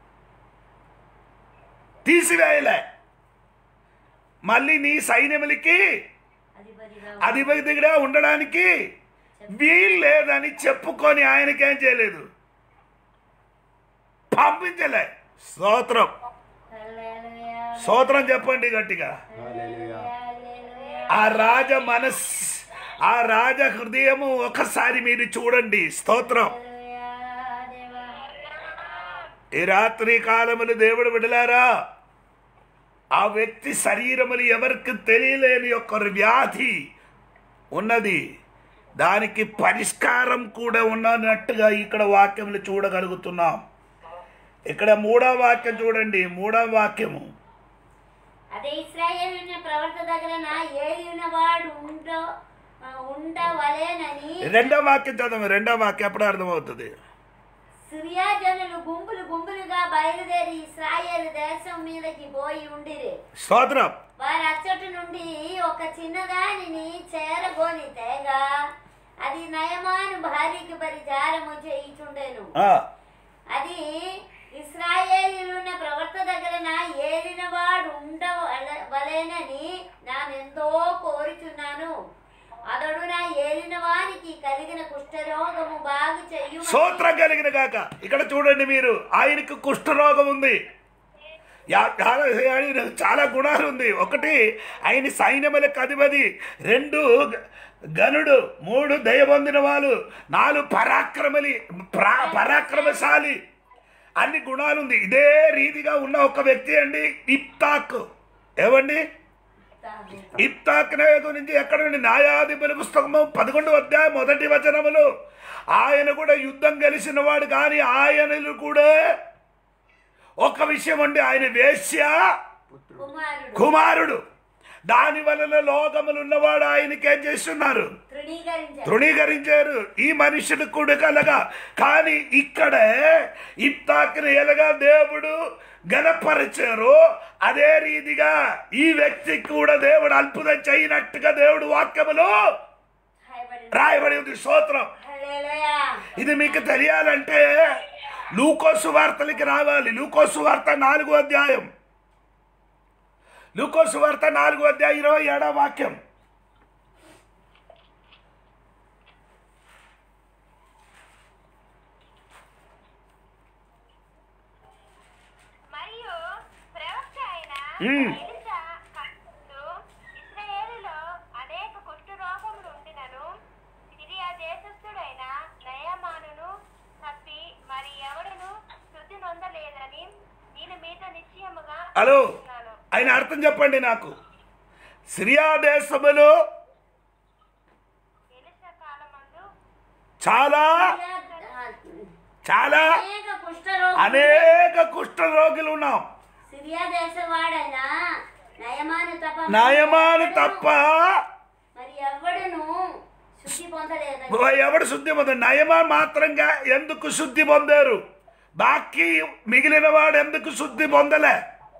తీసివేయలే మళ్ళీ నీ సైన్యములకి అధిపతిగా అధిపతిగా ఉండడానికి వీలు లేదని చెప్పుకొని ఆయనకేం చేయలేదు పంపించలే స్తోత్రం హల్లెలూయా స్తోత్రం చెప్పండి గట్టిగా హల్లెలూయా హల్లెలూయా ఆ రాజ మనస్ ఆ రాజ హృదయము ఒకసారి మీరు చూడండి స్తోత్రం హల్లెలూయా దేవా ఈ రాత్రి కాలములు దేవుడు విడలారా ఆ వ్యక్తి శరీరములు ఎవరికి తెలియలేని ఒక వ్యాధి ఉన్నది దానికి పరిష్కారం కూడా ఉన్నట్టుగా ఇక్కడ వాక్యములు చూడగలుగుతున్నాం ఇక్కడ మూడో వాక్యం చూడండి మూడో వాక్యము అదే ఇస్రాయేల్ ప్రవర్త దగ్గర ఏలిన వాడు ఉండ ఉండవలేనని రెండో వాక్యం చదవండి రెండో వాక్యం ఎప్పుడు అర్థమవుతుంది సిరియా జనులు గుంపులు గుంపులుగా బయలుదేరి ఇస్రాయేల్ దేశం మీదకి పోయి ఉండిరి స్తోత్రం వారి అచ్చటి నుండి ఒక చిన్నదానిని చేరగోని తేగా అది నయమాను భార్యకి పరిచారము చేయిచుండెను ఆ, అది ఇస్రాయేలీలున్న ప్రవర్త దగ్గర నా ఏలిన వాడు ఉండవలేనని నానెంతో కోరుచున్నాను అతడు నా ఏలిన వానికి కలిగిన కుష్ఠరోగము బాగు చెయ్యు సూత్రం కలిగిన గాక ఇక్కడ చూడండి మీరు ఆయనకు కుష్ఠరోగం ఉంది యా- యా- ఆయన చాలా గుణాలు ఉంది ఒకటి ఆయన సైన్యములకు అధిపతి రెండు గ- గనుడు మూడు దయబొందిన వాళ్ళు నాలుగు పరాక్రమలి ప్రా- పరాక్రమశాలి అన్ని గుణాలు ఉంది ఇదే రీతిగా ఉన్న ఒక వ్యక్తి అండి ఇప్తాక్ ఏవండి ఇప్తాక్నే గురించి ఎక్కడ నుండి న్యాయాధిపతి పుస్తకము పదకొండు అధ్యాయం మొదటి వచనములు ఆయన కూడా యుద్ధం గెలిచిన వాడు కానీ ఆయనలు కూడా ఒక విషయం అండి ఆయన వేశ్య కుమారుడు కుమారుడు దాని వలన లోకములు ఉన్నవాడు ఆయనకేం చేస్తున్నారు తృణీకరించాడు తృణీకరించారు ఈ మనుషుడు కూడా కలగా కానీ ఇక్కడే ఇత్తాకిని ఎలాగా దేవుడు గణపరిచారు అదే రీతిగా ఈ వ్యక్తికి కూడా దేవుడు అద్భుతం చేయనట్టుగా దేవుడు వాక్యములో రాయబడింది. రాయబడి ఉంది స్తోత్రం హల్లెలూయా. ఇది మీకు తెలియాలంటే లూకోసు వార్తలకి రావాలి లూకోసు వార్త నాలుగో అధ్యాయం లూకోసు వార్త నాలుగో అధ్యాయం ఇరవై ఏడవ వాక్యం మరియు ప్రవక్త అయిన మ్మ్. ఎలీషా కన్నులు ఇశ్రాయేలులో అనేక కుష్ఠరోగములు ఉండినను సిరియా దేశస్థుడైన నయమానును తప్పి మరి ఎవడును శుద్ధి నొందలేదని నేను మీతో నిశ్చయముగా హలో చెప్తున్నాను. ఆయన అర్థం చెప్పండి నాకు సిరియా దేశములో ఎలీషా కాలమందు చాలా చాలా అనేక కుష్ఠరోగులు అనేక కుష్ఠ రోగులు ఉన్నాం సిరియా దేశవాడైన నయమాను తప్ప నయమాను తప్ప మరి ఎవడును శుద్ధి పొందలేదని ఎవడు శుద్ధి పొందారు నయమా మాత్రంగా ఎందుకు శుద్ధి పొందారు బాకీ మిగిలిన వాడు ఎందుకు శుద్ధి పొందలే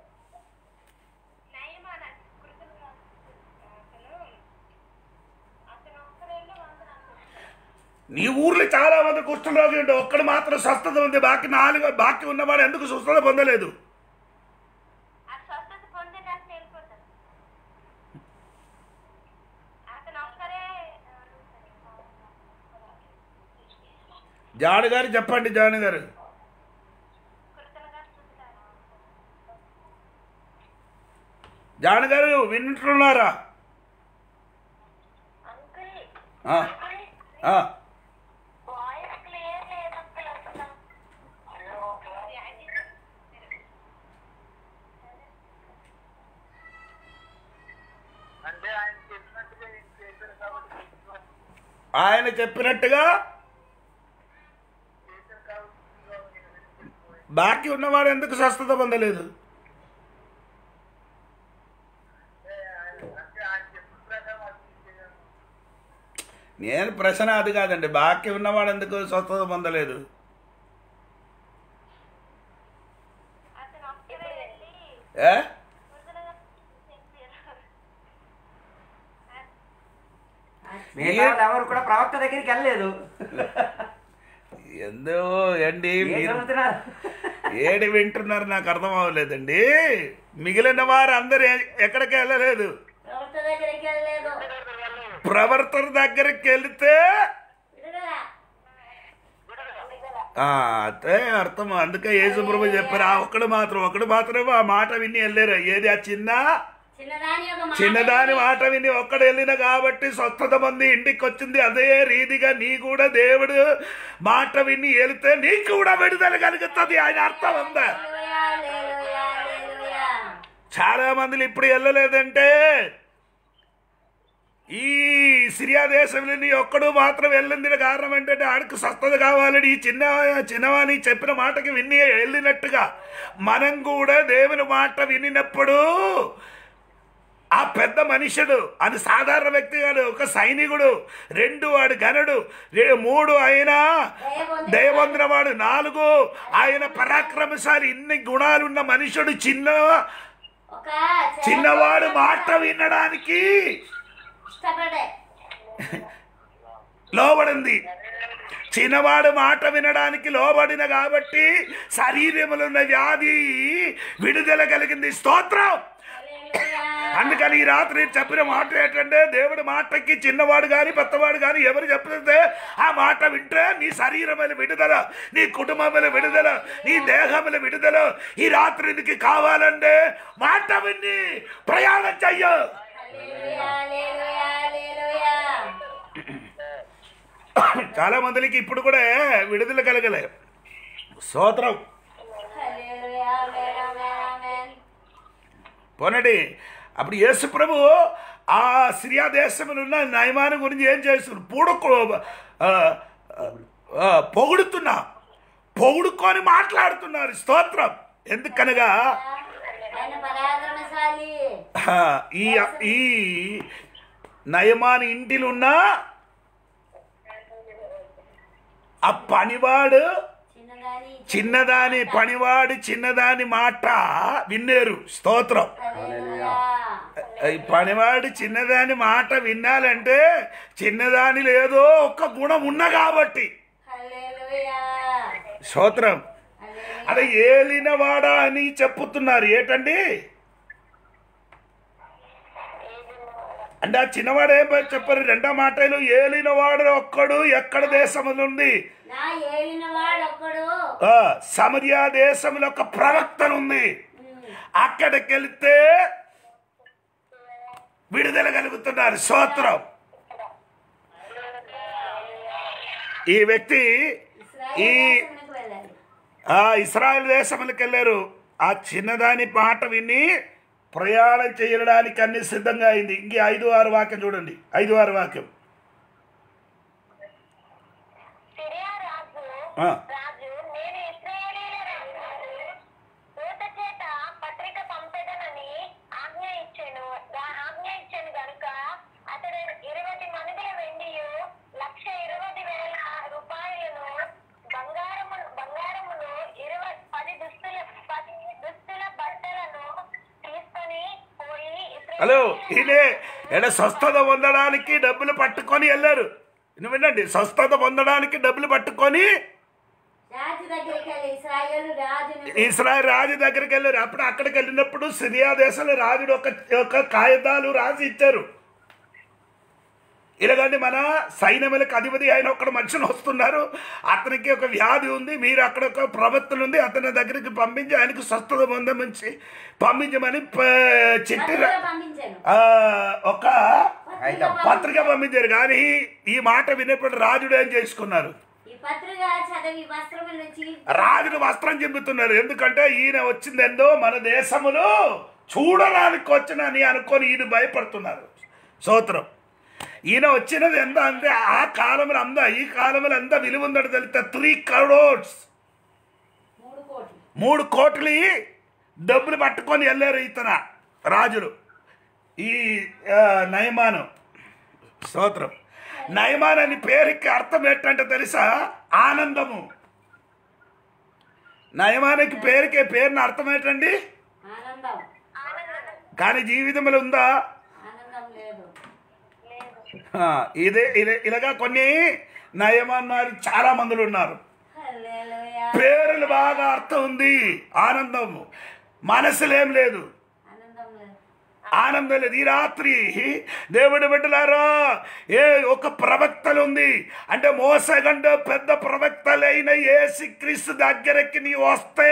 నయమాన కృతులుగా అతను అతను ఒక్కరేళ్ళు వందనాలు నీ ఊర్లో చాలా మంది కుష్ఠరోగి ఉంటే ఒక్కడు మాత్రం స్వస్థత ఉంది బాకీ నాలుగు బాకీ ఉన్నవాడు ఎందుకు స్వస్థత పొందలేదు ఆ స్వస్థత పొందినట్టు వెళ్ళిపోతారు అతను ఒక్కరే జాను గారు చెప్పండి జాను గారు కృతలుగా చూస్తారు జాను గారు వింటున్నారా అంకుల్ ఆ, ఆ. వాయిస్ క్లియర్ లేదు అంకుల్ అసలు అంటే ఆయన చెప్పినట్టుగా ఏం చేశారు కాబట్టి ఆయన చెప్పినట్టుగా చేశారు కాబట్టి ఇదిగో నేను వినిపించుకోలేదు. బాకీ ఉన్నవాడు ఎందుకు స్వస్థత పొందలేదు అంటే ఆయన- అంటే ఆయన చెప్పిన ప్రకారం అది చేయాలి. నేను ప్రశ్న అది కాదండి బాకీ ఉన్నవాడు ఎందుకు స్వస్థత పొందలేదు అతను ఒక్కరే వెళ్ళి ఏ కృతలుగా చెప్పారు మిగతా వాళ్ళు ఎవరు కూడా ప్రవక్త దగ్గరికి వెళ్ళలేదు ఎందో ఏండి ఏం మీరు చదువుతున్నారు ఏడి వింటున్నారు నాకు అర్థం అవ్వలేదండి మిగిలిన వారు అందరు ఎ- ఎక్కడికి వెళ్ళలేదు ప్రవక్త దగ్గరికి వెళ్ళలేదు ప్రవర్తన దగ్గరికి వెళితే విడుదల ఆ, అదే అర్థం అందుకే యేసుప్రభు చెప్పారు ఆ ఒక్కడు మాత్రం ఒకడు మాత్రమే ఆ మాట విని వెళ్ళారు ఏది ఆ చిన్న చిన్నదాని యొక్క మాట చిన్నదాని విని మాట విని ఒక్కడు వెళ్ళిన కాబట్టి స్వస్థత పొంది ఇంటికి వచ్చింది అదే రీతిగా నీ కూడా దేవుడు మాట విని వెళితే నీకు కూడా విడుదల కలుగుతుంది ఆయన అర్థం ఉందా హల్లెలూయా, హల్లెలూయా, హల్లెలూయా. చాలా మందిని ఇప్పుడు వెళ్ళలేదంటే ఈ సిరియా దేశంలో నీ ఒక్కడు మాత్రం వెళ్ళింది కారణం ఏంటంటే ఆడికి స్వస్థత కావాలని ఈ చిన్న చిన్నవాని చెప్పిన మాటకి విని వెళ్ళినట్టుగా మనం కూడా దేవుని మాట వినినప్పుడు ఆ పెద్ద మనుషుడు అది సాధారణ వ్యక్తి కాదు ఒక సైనికుడు రెండు వాడు గనుడు రే- మూడు ఆయన దయవంతున వాడు నాలుగు ఆయన పరాక్రమశాలి ఇన్ని గుణాలున్న మనుషుడు చిన్న ఒక చిన్నవాడు మాట వినడానికి ఇష్టపడే లోబడింది చిన్నవాడు మాట వినడానికి లోబడిన కాబట్టి శరీరములో ఉన్న వ్యాధి విడుదల కలిగింది స్తోత్రం హల్లెలూయా. అందుకని ఈ రాత్రి చెప్పిన మాట ఏంటంటే దేవుడి మాటకి చిన్నవాడు కానీ పెద్దవాడు కానీ ఎవరు చెప్పితే ఆ మాట వింటే నీ శరీరమైన విడుదల నీ కుటుంబమైన విడుదల నీ దేహముల విడుదల ఈ రాత్రి నీకు కావాలంటే మాట విని ప్రయాణం చెయ్య హల్లెలూయా, హల్లెలూయా, హల్లెలూయా. చాలా మందికి ఇప్పుడు కూడా విడుదల కలగలే స్తోత్రం హల్లెలూయా, ఆమేన్, ఆమేన్, ఆమేన్. పోనటి అప్పుడు యేసు ప్రభు ఆ సిరియా దేశంలో ఉన్న నయమానం గురించి ఏం చేస్తున్నారు పూడుకో ఆ, ఆ, పొగుడుతున్నా పొగుడుకొని మాట్లాడుతున్నారు స్తోత్రం ఎందుకనగా ఆయన పరాక్రమశాలి ఆ, ఈ ఈ నయమాని ఇంటిలో ఉన్న ఆ పనివాడు చిన్నదాని చిన్నదాని పనివాడు చిన్నదాని మాట విన్నారు స్తోత్రం హల్లెలూయా. ఈ పనివాడు చిన్నదాని మాట వినాలంటే చిన్నదాని లేదో ఒక్క గుణం ఉన్న కాబట్టి హల్లెలూయా. స్తోత్రం హల్లెలూయా. అదే ఏలినవాడా అని చెప్పుతున్నారు ఏటండి అంటే ఆ చిన్నవాడు ఏం చెప్పారు రెండో మాటలు ఏలినవాడు ఒక్కడు ఎక్కడ దేశములు ఉంది నా ఏలిన వాడొక్కడు ఆ, సమరియా దేశంలో ఒక ప్రవక్తనుంది అక్కడికి వెళితే విడుదల కలుగుతున్నారు స్తోత్రం ఈ వ్యక్తి ఈ ఇస్రాయేల్ దేశమునకు వెళ్ళాలి ఆ ఇస్రాయల్ దేశములకు వెళ్ళారు ఆ చిన్నదాని పాట విని ప్రయాణం చేయడానికి అన్ని సిద్ధంగా అయింది ఇంకే ఐదు ఆరు వాక్యం చూడండి ఐదు ఆరు వాక్యం సిరియా రాజు ఆ. రాజు నేను ఇశ్రాయేలీల రాజు దూత చేత పత్రిక పంపెదనని ఆజ్ఞ ఇచ్చాను ఆజ్ఞ ఇచ్చాను గనుక అతడు ఇరవై మనుగుల వెండియు లక్ష ఇరవై వేల రూపాయలను బంగారము బంగారమును ఇరవై పది దుస్తుల పది దుస్తుల బట్టలను తీసుకొని పోయి హలో ఇశ్రాయేలీయుల ఈయనే ఎడ స్వస్థత పొందడానికి డబ్బులు పట్టుకొని వెళ్ళారు నువ్వు వినండి స్వస్థత పొందడానికి డబ్బులు పట్టుకొని రాజు దగ్గరికి వెళ్ళి ఇస్రాయేలు రాజును ఇస్రాయల్ రాజు దగ్గరికి వెళ్ళారు అప్పుడు అక్కడికి వెళ్ళినప్పుడు సిరియా దేశంలో రాజుడు ఒక ఒక కాగితాలు రాసి ఇచ్చారు ఇలాగండి మన సైన్యములకు అధిపతి అయిన ఒక్కడ మనిషిని వస్తున్నారు అతనికి ఒక వ్యాధి ఉంది మీరు అక్కడ ఒక ప్రవక్తలు ఉంది అతని దగ్గరికి పంపించి ఆయనకు స్వస్థత పొందమని పంపించమని ప- చిట్టి రా- పత్రిక పంపించాను ఆ, ఒక అయితే పత్రిక పంపించారు కానీ ఈ మాట విన్నప్పుడు రాజుడు ఏం చేసుకున్నారు ఈ పత్రిక చదివి వస్త్రముల నుంచి రాజును వస్త్రం చెందుతున్నారు ఎందుకంటే ఈయన వచ్చిందేందో మన దేశములో చూడడానికి వచ్చినని అనుకొని ఈయన భయపడుతున్నారు సూత్రం ఈయన వచ్చినది ఎంత అంటే ఆ కాలంలో అందా ఈ కాలంలో ఎంత విలువ ఉందని తెలిస్తే త్రీ కరోడ్స్ మూడు కోట్లు మూడు కోట్లు డబ్బులు పట్టుకొని వెళ్ళారు ఇతన రాజులు ఈ ఆ, నయమాను స్తోత్రం నయమాన్ అని పేరుకి అర్థం ఏంటంటే తెలుసా ఆనందము నయమానికి పేరుకి పేరుని అర్థం ఏంటండి ఆనందం కానీ జీవితంలో ఉందా ఆనందం లేదు ఆ, ఇదే ఇదే ఇలాగా కొన్ని నయమాన్ వారు చాలా మందులు ఉన్నారు హల్లెలూయా పేర్లు బాగా అర్థం ఉంది ఆనందము మనసులేం లేదు ఆనందం లేదు ఆనందం లేదు ఈ రాత్రి దేవుడి బిడ్డలారా ఏ ఒక ప్రవక్తలు ఉంది అంటే మోసగండ పెద్ద ప్రవక్తలైన ఏసి క్రీస్తు దగ్గరకి నీ వస్తే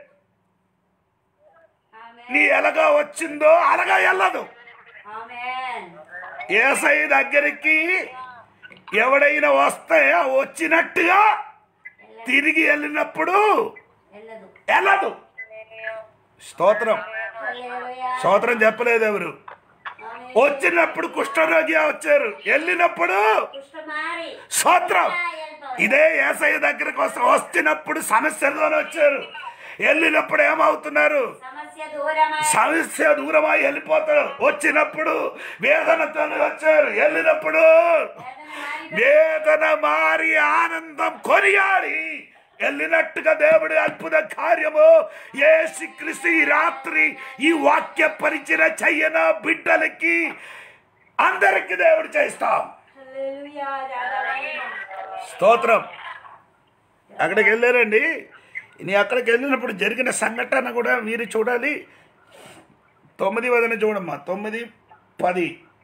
ఆమేన్ నీ ఎలాగా వచ్చిందో అలాగా వెళ్ళదు ఆమేన్ ఏసై దగ్గరికి ఎవడైనా వస్తే వచ్చినట్టుగా తిరిగి వెళ్ళినప్పుడు వెళ్ళదు వెళ్ళదు స్తోత్రం హల్లెలూయా స్తోత్రం చెప్పలేదు ఎవరు ఆమేన్ వచ్చినప్పుడు కుష్ఠరోగి వచ్చారు వెళ్ళినప్పుడు కుష్ఠమారి స్తోత్రం ఇదే ఏసయ్య దగ్గరకు వస్తే వస్తున్నప్పుడు సమస్యలతోనే వచ్చారు వెళ్ళినప్పుడు ఏమవుతున్నారు సమస్య దూరమై సమస్య దూరమై వెళ్ళిపోతారు వచ్చినప్పుడు వేదనతో వచ్చారు వెళ్ళినప్పుడు వేదన మారి ఆనందం కొనియాడి వెళ్ళినట్టుగా దేవుడి అద్భుత కార్యము ఏసి క్రిస్తు ఈ రాత్రి ఈ వాక్య పరిచయ చెయ్యన బిడ్డలకి అందరికి దేవుడు చేస్తాం హల్లెలూయా రాధా స్తోత్రం అక్కడికి వెళ్ళారండి నీ అక్కడికి వెళ్ళినప్పుడు జరిగిన సంఘటన కూడా మీరు చూడాలి తొమ్మిది వదిన చూడమ్మా తొమ్మిది పది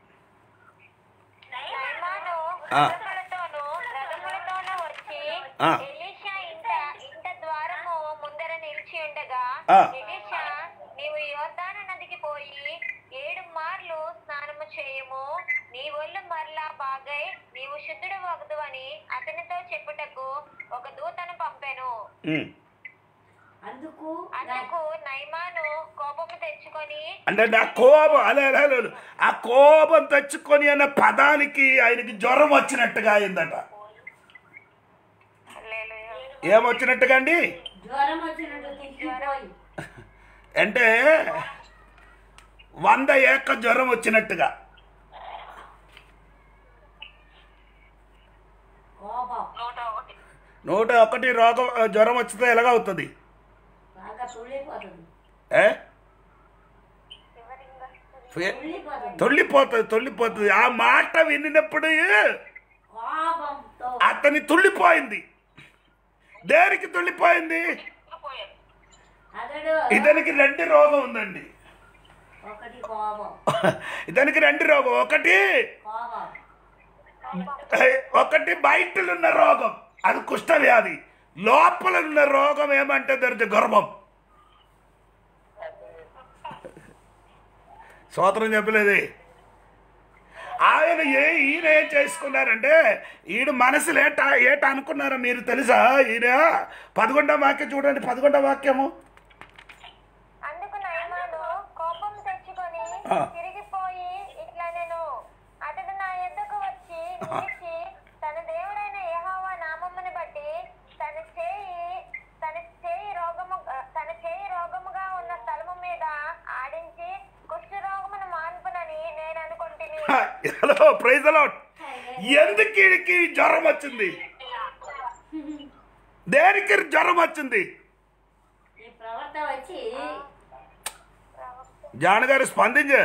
నయమాను ఆ. రథములతోనూ రథములతోనూ వచ్చి ఆ. ఎలీషా ఇంట ఇంట ద్వారము ముందర నిలిచి ఉండగా ఆ. ఎలీషా నీవు యోర్దాను నదికి పోయి ఏడు మార్లు స్నానము చేయము నీ ఒళ్ళు మరలా బాగై నీవు శుద్ధుడు వగదు అని అతనితో చెప్పుటకు ఒక దూతను పంపెను ఉమ్. అందుకు అందుకు నయమాను కోపము తెచ్చుకొని అంటే నా కోపం అలే అలే, అలే, అలే. ఆ కోపం తెచ్చుకొని అన్న పదానికి ఆయనకి జ్వరం వచ్చినట్టుగా అయిందట హల్లెలూయా. ఏమొచ్చినట్టుగా అండి జ్వరం వచ్చినట్టు తిరిగిపోయి అంటే వంద ఏక జ్వరం వచ్చినట్టుగా కోపం నూట ఒకటి రోగం జ్వరం వచ్చితే ఎలాగ అవుతుంది బాగా తుళ్ళిపోతుంది ఏ తుళ్ళిపోతుంది తొల్లిపోతుంది తొల్లిపోతుంది ఆ మాట వినినప్పుడు కోపంతో అతని తుళ్ళిపోయింది దేనికి తుళ్ళిపోయింది అతడు ఇతనికి రెండు రోగం ఉందండి ఒకటి కోపం ఇతనికి రెండు రోగం ఒకటి కోపం ఒకటి బయటలున్న రోగం అది కుష్ఠవ్యాధి లోపల ఉన్న రోగం ఏమంటే దొరికితే గర్భం సోత్రం చెప్పలేదే ఆయన ఏ ఈయన ఏం చేసుకున్నారంటే ఈడు మనసులు ఏట ఏట అనుకున్నారో మీరు తెలుసా ఈయన పదకొండవ వాక్యం చూడండి పదకొండవ వాక్యము అందుకు నయమాను కోపం తెచ్చుకొని ఆ. తిరిగిపోయి ఇట్లా నేను అతడు నా ఎద్దకు వచ్చి నిలిచి తన దేవుడైన యెహోవా నామముని బట్టి తన చేయి తన చేయి రోగము తన చేయి రోగముగా ఉన్న స్థలము మీద ఆడించి కుష్ఠ రోగమును మాన్పునని నేను అనుకుంటుని హలో ప్రైజ్ అలాట్ ఎందుకు వీడికి జ్వరం వచ్చింది దేనికి జ్వరం వచ్చింది ఈ ప్రవర్తన వచ్చి జాన్ గారు స్పందించే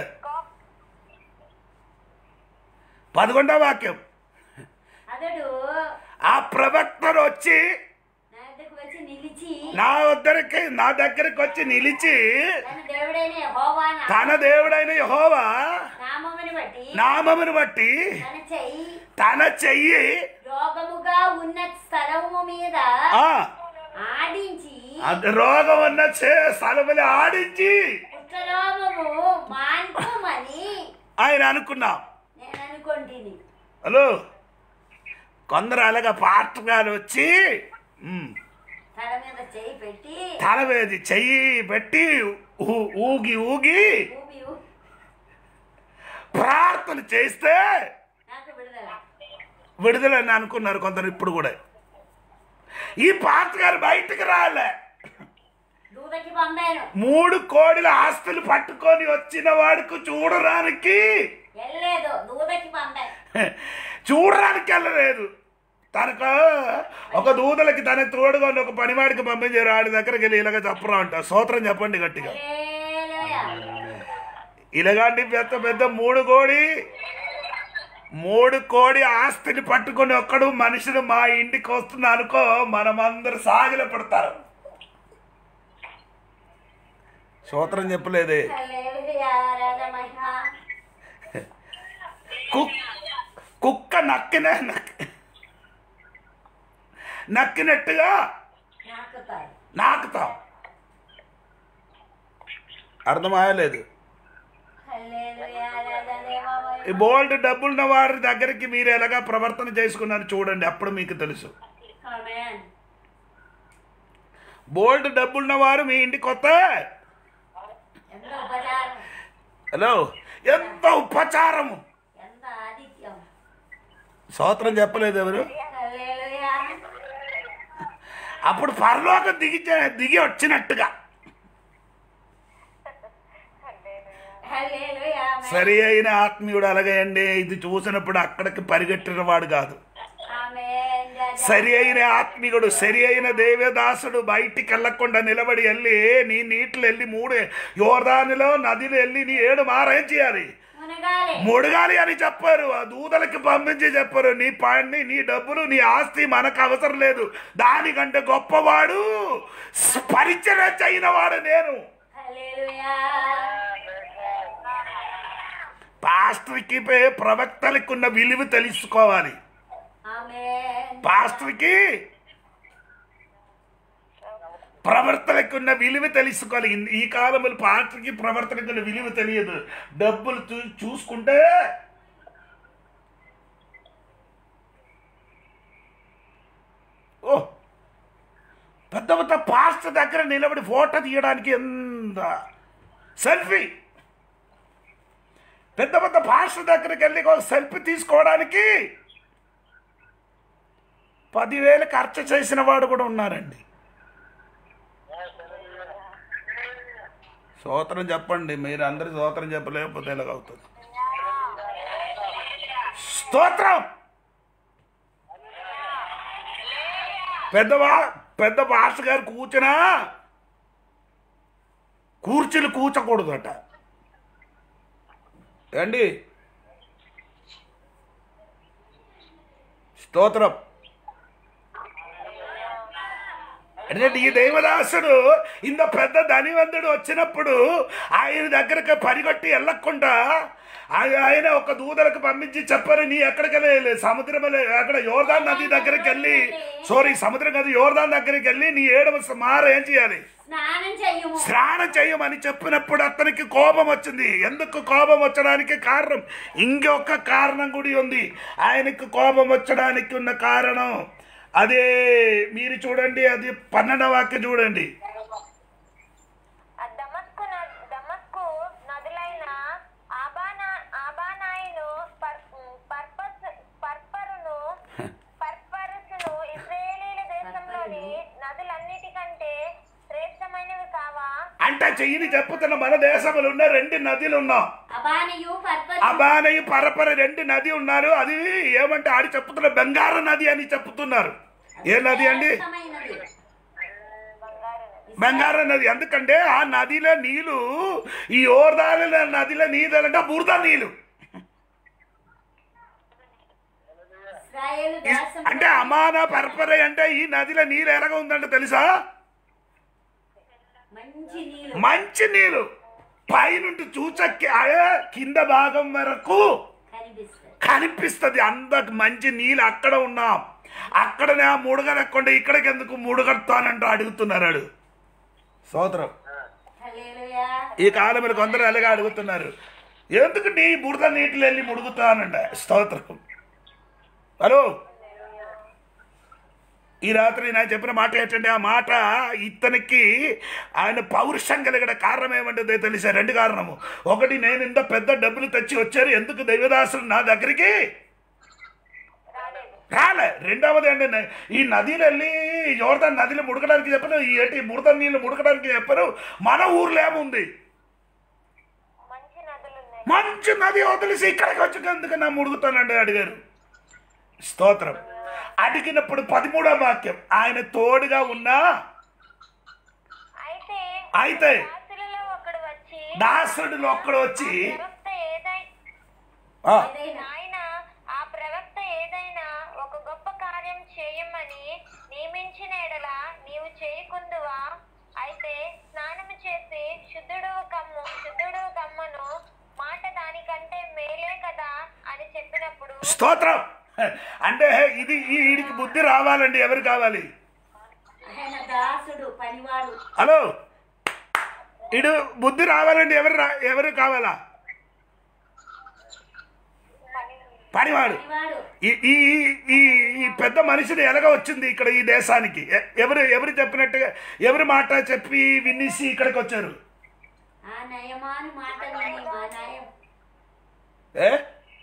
పదకొండవ వాక్యం అతడు ఆ ప్రవక్తను వచ్చి నా దగ్గరకు వచ్చి నిలిచి నా వద్దరికి నా దగ్గరికి వచ్చి నిలిచి తన దేవుడైన యెహోవా నా- తన దేవుడైన యహోవా నామముని బట్టి నామమును బట్టి తన చెయ్యి తన చెయ్యి రోగముగా ఉన్న స్థలము మీద ఆ ఆడించి అది రోగం ఉన్న చే- స్థలములు ఆడించి కుష్ఠరోగము మాన్పుమని ఆయన అనుకున్నాం నేను అనుకుంటుని హలో కొందరు అలాగా పాటగాలు వచ్చి ఉమ్, తల మీద చేయి పెట్టి తల మీద చెయ్యి పెట్టి ఊ- ఊగి ఊగి ఊపి ఊ- ప్రార్థన చేస్తే నాకు విడుదల విడుదలని అనుకున్నారు కొందరు ఇప్పుడు కూడా ఈ పాత గారు బయటకు రాలే దూదకి పంపాను మూడు కోడిల ఆస్తులు పట్టుకొని వచ్చిన వాడికి చూడడానికి వెళ్ళలేదు దూదకి పంపాను చూడడానికి వెళ్ళలేదు తనకు ఒక దూదలకి తన తోడుగా ఉన్న ఒక పనివాడికి పంపించారు ఆడి దగ్గరికి వెళ్ళి ఇలాగ చెప్పరా అంట సూత్రం చెప్పండి గట్టిగా హల్లెలూయా. ఇలాగంటి పెద్ద పెద్ద మూడు కోడి మూడు కోడి ఆస్తిని పట్టుకొని ఒక్కడు మనిషిని మా ఇంటికి వస్తున్నా అనుకో మనమందరూ సాగిల పడతారు సూత్రం చెప్పలేదే హల్లెలూయా, రాజా మహిమ. కుక్ కుక్క నక్కిన నక్- నక్కినట్టుగా నాకుతాయి నాకుతాం అర్థమయ్యలేదు హల్లెలూయా, రాజా దేవా మహిమ. ఈ బోల్డ్ డబ్బులున్న వారి దగ్గరికి మీరు ఎలాగా ప్రవర్తన చేసుకున్నారు చూడండి అప్పుడు మీకు తెలుసు ఆమేన్. బోల్డ్ డబ్బులున్న వారు మీ ఇంటికి కొత్త ఎంత ఉపచారం హలో ఎంత ఉపచారము ఎంత ఆదిత్యం సూత్రం చెప్పలేదు ఎవరు హల్లెలూయా. అప్పుడు పరలోకం దిగి దిగి వచ్చినట్టుగా హల్లెలూయా, ఆమేన్. సరి అయిన ఆత్మీయుడు అలాగేయండి ఇది చూసినప్పుడు అక్కడికి పరిగెట్టిన వాడు కాదు ఆమేన్, రాజా. సరి అయిన ఆత్మీయుడు సరి అయిన దేవదాసుడు బయటికి వెళ్ళకుండా నిలబడి వెళ్ళి నీ నీటిలో వెళ్ళి మూడు యోర్దానిలో నదిలో వెళ్ళి నీ ఏడు మారేం చేయాలి మునగాలి ముడగాలి అని చెప్పారు ఆ దూతలకి పంపించి చెప్పారు నీ పాడిని నీ డబ్బులు నీ ఆస్తి మనకు అవసరం లేదు దానికంటే గొప్పవాడు పరిచయం అయిన వాడు నేను హల్లెలూయా. పాస్టర్కి పే- ప్రవక్తలకు ఉన్న విలువ తెలుసుకోవాలి ఆమేన్ పాస్టర్కి ప్రవర్తనకు ఉన్న విలువ తెలుసుకోవాలి ఇన్- ఈ కాలంలో పాస్టర్కి ప్రవర్తనకు ఉన్న విలువ తెలియదు డబ్బులు చూ- చూసుకుంటే ఓ పెద్ద పెద్ద పాస్టర్ దగ్గర నిలబడి ఫోటో తీయడానికి ఎంత సెల్ఫీ పెద్ద పెద్ద పాస్టర్ దగ్గరికి వెళ్ళి ఒక సెల్ఫీ తీసుకోవడానికి పదివేలు ఖర్చు చేసిన వాడు కూడా ఉన్నారండి స్తోత్రం చెప్పండి మీరు అందరి స్తోత్రం చెప్పలేకపోతే ఎలాగవుతుంది స్తోత్రం పెద్దవా పెద్ద భాష గారు కూర్చున్నా కూర్చుని కూర్చకూడదట ఏండి స్తోత్రం అంటే ఈ దేవదాసుడు ఇంత పెద్ద ధనివంతుడు వచ్చినప్పుడు ఆయన దగ్గరకు పరిగొట్టి వెళ్ళకుండా ఆయ- ఆయన ఒక దూదలకు పంపించి చెప్పారు నీ ఎక్కడికి వెళ్ళి సముద్రం అక్కడ యోర్దాన్ నది దగ్గరికి వెళ్ళి సారీ సముద్రం కాదు యోర్దాన్ దగ్గరికి వెళ్ళి నీ ఏడవ మార ఏం చేయాలి స్నానం చెయ్యము స్నానం చేయమని చెప్పినప్పుడు అతనికి కోపం వచ్చింది ఎందుకు కోపం వచ్చడానికి కారణం ఇంకొక కారణం కూడా ఉంది ఆయనకు కోపం వచ్చడానికి ఉన్న కారణం అదే మీరు చూడండి అది పన్నెండవ వాక్యం చూడండి ఆ దమస్కు న- దమస్కు నదులైన ఆబానా ఆబానాయిను పర్- పర్పస్ పర్పరును పర్పరసును ఇశ్రాయేలీల దేశంలోని నదులన్నిటికంటే శ్రేష్టమైనవి కావా అంటే చెయ్యిని చెప్పుతున్న మన దేశంలో ఉన్న రెండు నదులు ఉన్నాం అబానియు పర్పస్ అబానయి పరపర రెండు నది ఉన్నారు అది ఏమంటే ఆడి చెప్పుతున్న బెంగారు నది అని చెప్తున్నారు ఏ నది అండి శ్రేష్టమైనది. బంగారం నది ఎందుకంటే ఆ నదిలో నీళ్లు ఈ ఓర్దాల నదిలో నీళ్ళు అంటే బురద నీళ్ళు ఇశ్రాయేలు ఇస్- దేశం అంటే అమాన పరపర అంటే ఈ నదిలో నీళ్ళు ఎలాగ ఉందంటే తెలుసా మంచి నీళ్ళు మంచి నీళ్ళు పైనుండి చూచక్కి ఆ కింద భాగం వరకు కనిపిస్తాయి కనిపిస్తుంది అంత మంచి నీళ్ళు అక్కడ ఉన్నాం అక్కడనే ఆ ముడగలెక్కుండా ఇక్కడికి ఎందుకు ముడగడతానంటూ అడుగుతున్నారు వాడు. సోదరం హల్లెలూయా ఈ కాలంలో కొందరు అలాగే అడుగుతున్నారు ఎందుకు నీ బురద నీటిలో వెళ్ళి ముడుగుతానండ స్తోత్రం హలో ఈ రాత్రి నేను చెప్పిన మాట ఏంటంటే ఆ మాట ఇతనికి ఆయన పౌరుషం కలిగిన కారణం ఏమంటుందో తెలుసా రెండు కారణము ఒకటి నేను ఇంత పెద్ద డబ్బులు తెచ్చి వచ్చారు ఎందుకు దైవదాసులు నా దగ్గరికి రాలే రెండవది అంటే నే- ఈ నదిలో వెళ్ళి యోర్దాన్ నదిలో ముడకడానికి చెప్పరు ఈ ఏంటి బురద నీళ్ళు ముడకడానికి చెప్పరు మన ఊర్లో ఏముంది మంచి నదులున్నాయి మంచి నది వదిలేసి ఇక్కడికి వచ్చి ఎందుకు నా ముడుగుతానండి అడిగారు స్తోత్రం అడిగినప్పుడు పదమూడవ వాక్యం ఆయన తోడుగా ఉన్నా అయితే అయితే దాసులలో ఒకడు వచ్చి దాసుడిలో ఒక్కడు వచ్చి ప్రవక్త ఏదై ఆ, ఏదైనా ఆయన ఆ ప్రవక్త ఏదైనా ఒక గొప్ప కార్యం చేయమని నియమించిన ఎడల నీవు చేయకుందువా అయితే స్నానము చేసి శుద్ధుడు కమ్ము శుద్ధుడు కమ్మను మాట దానికంటే మేలే కదా అని చెప్పినప్పుడు స్తోత్రం అంటే ఇది ఈ వీడికి బుద్ధి రావాలండి ఎవరు కావాలి ఆయన దాసుడు పనివాడు హలో ఇడు బుద్ధి రావాలండి ఎవరు రా- ఎవరు కావాలా పనివాడు పనివాడు ఈ ఈ ఈ- ఈ ఈ పెద్ద మనిషిని ఎలాగ వచ్చింది ఇక్కడ ఈ దేశానికి ఎ- ఎవరు ఎవరు చెప్పినట్టుగా ఎవరు మాట చెప్పి విన్నిసి ఇక్కడికి వచ్చారు ఆ నయమాను మాట విని మా నయం ఏ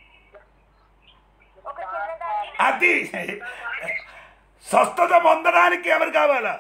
ఒక చిన్నదాని అది స్వస్థత పొందడానికి ఎవరు కావాలా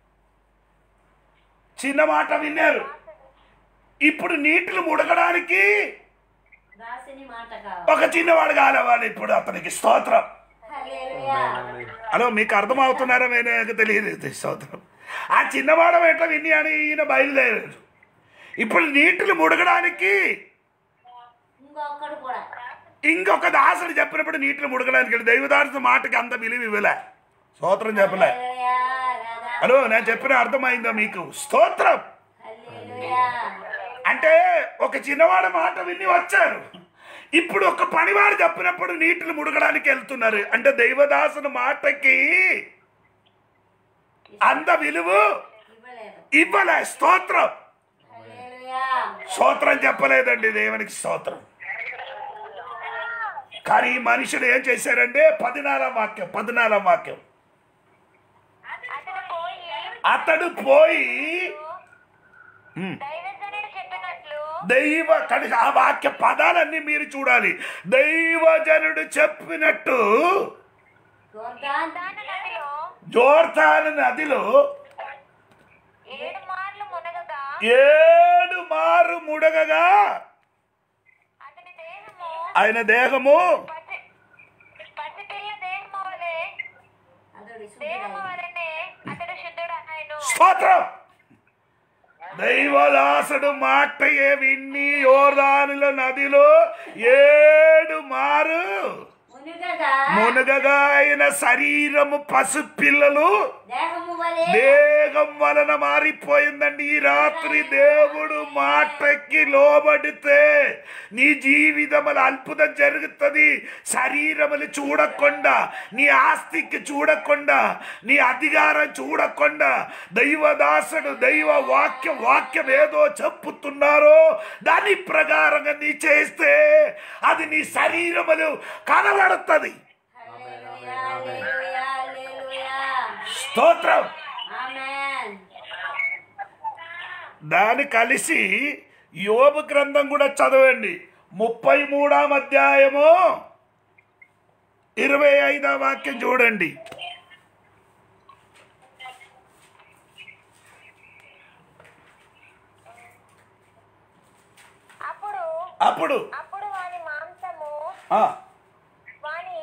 చిన్న మాట విన్నారు ఇప్పుడు నీటిని ముడగడానికి దాసుని మాట కావాలి ఒక చిన్నవాడు కావాలి ఇప్పుడు అతనికి స్తోత్రం హల్లెలూయా హలో మీకు అర్థమవుతున్నారా నాకు తెలియదు స్తోత్రం ఆ చిన్నవాడు ఎట్లా విని అని ఈయన బయలుదేరారు ఇప్పుడు నీటిని ముడగడానికి ఇంకొకడు కూడా ఇంకొక దాసుడు చెప్పినప్పుడు నీటిని ముడగడానికి వెళ్ళి దైవదాసు మాటకి అంత విలువ ఇవ్వలే స్తోత్రం చెప్పలే హల్లెలూయా రాధా హలో నేను చెప్పిన అర్థమైందా మీకు స్తోత్రం హల్లెలూయా అంటే ఒక చిన్నవాడు మాట విని వచ్చారు ఇప్పుడు ఒక పనివాడు చెప్పినప్పుడు నీటిని ముడగడానికి వెళ్తున్నారు అంటే దైవదాసుని మాటకి అంత విలువ ఇవ్వలేదు ఇవ్వలే స్తోత్రం హల్లెలూయా స్తోత్రం చెప్పలేదండి దేవునికి స్తోత్రం కానీ ఈ మనుషుడు ఏం చేశారంటే పదినాలం వాక్యం పదినాలం వాక్యం అతడు పోయి అతడు పోయి ఉమ్, దైవజనుడు చెప్పినట్లు దైవ కనుక ఆ వాక్య పదాలన్నీ మీరు చూడాలి దైవజనుడు చెప్పినట్టు యోర్దాన్ దాని నదిలో జోర్దాను నదిలో ఏడు మార్లు మునగగా ఏడు మారు ముడగగా అతని దేహము ఆయన దేహము పసి పసిపిల్ల దేహము వలె అతడు దేహము శుద్ధుడై వలనే అతడు శుద్ధుడైను స్తోత్రం దైవదాసుడు మాట ఏ విన్ని యోర్దానుల నదిలో ఏడు మారు మునుగగా మునగగా ఆయన శరీరము పసిపిల్లలు దేహము వలె దేహం వలన మారిపోయిందండి ఈ రాత్రి దేవుడు మాటకి లోబడితే నీ జీవితముల అద్భుతం జరుగుతుంది శరీరములు చూడకుండా నీ ఆస్తికి చూడకుండా నీ అధికారం చూడకుండా దైవదాసుడు దైవ వాక్యం వాక్యం ఏదో చెప్పుతున్నారో దాని ప్రకారంగా నీ చేస్తే అది నీ శరీరములు కనబడుతుంది హల్లెలూయా హల్లెలూయా హల్లెలూయా స్తోత్రం ఆమేన్ దాన్ని కలిసి యోబు గ్రంథం కూడా చదవండి ముప్పై మూడాం అధ్యాయము ఇరవై ఐదో వాక్యం చూడండి అప్పుడు అప్పుడు అప్పుడు వాని మాంసము ఆ, వాని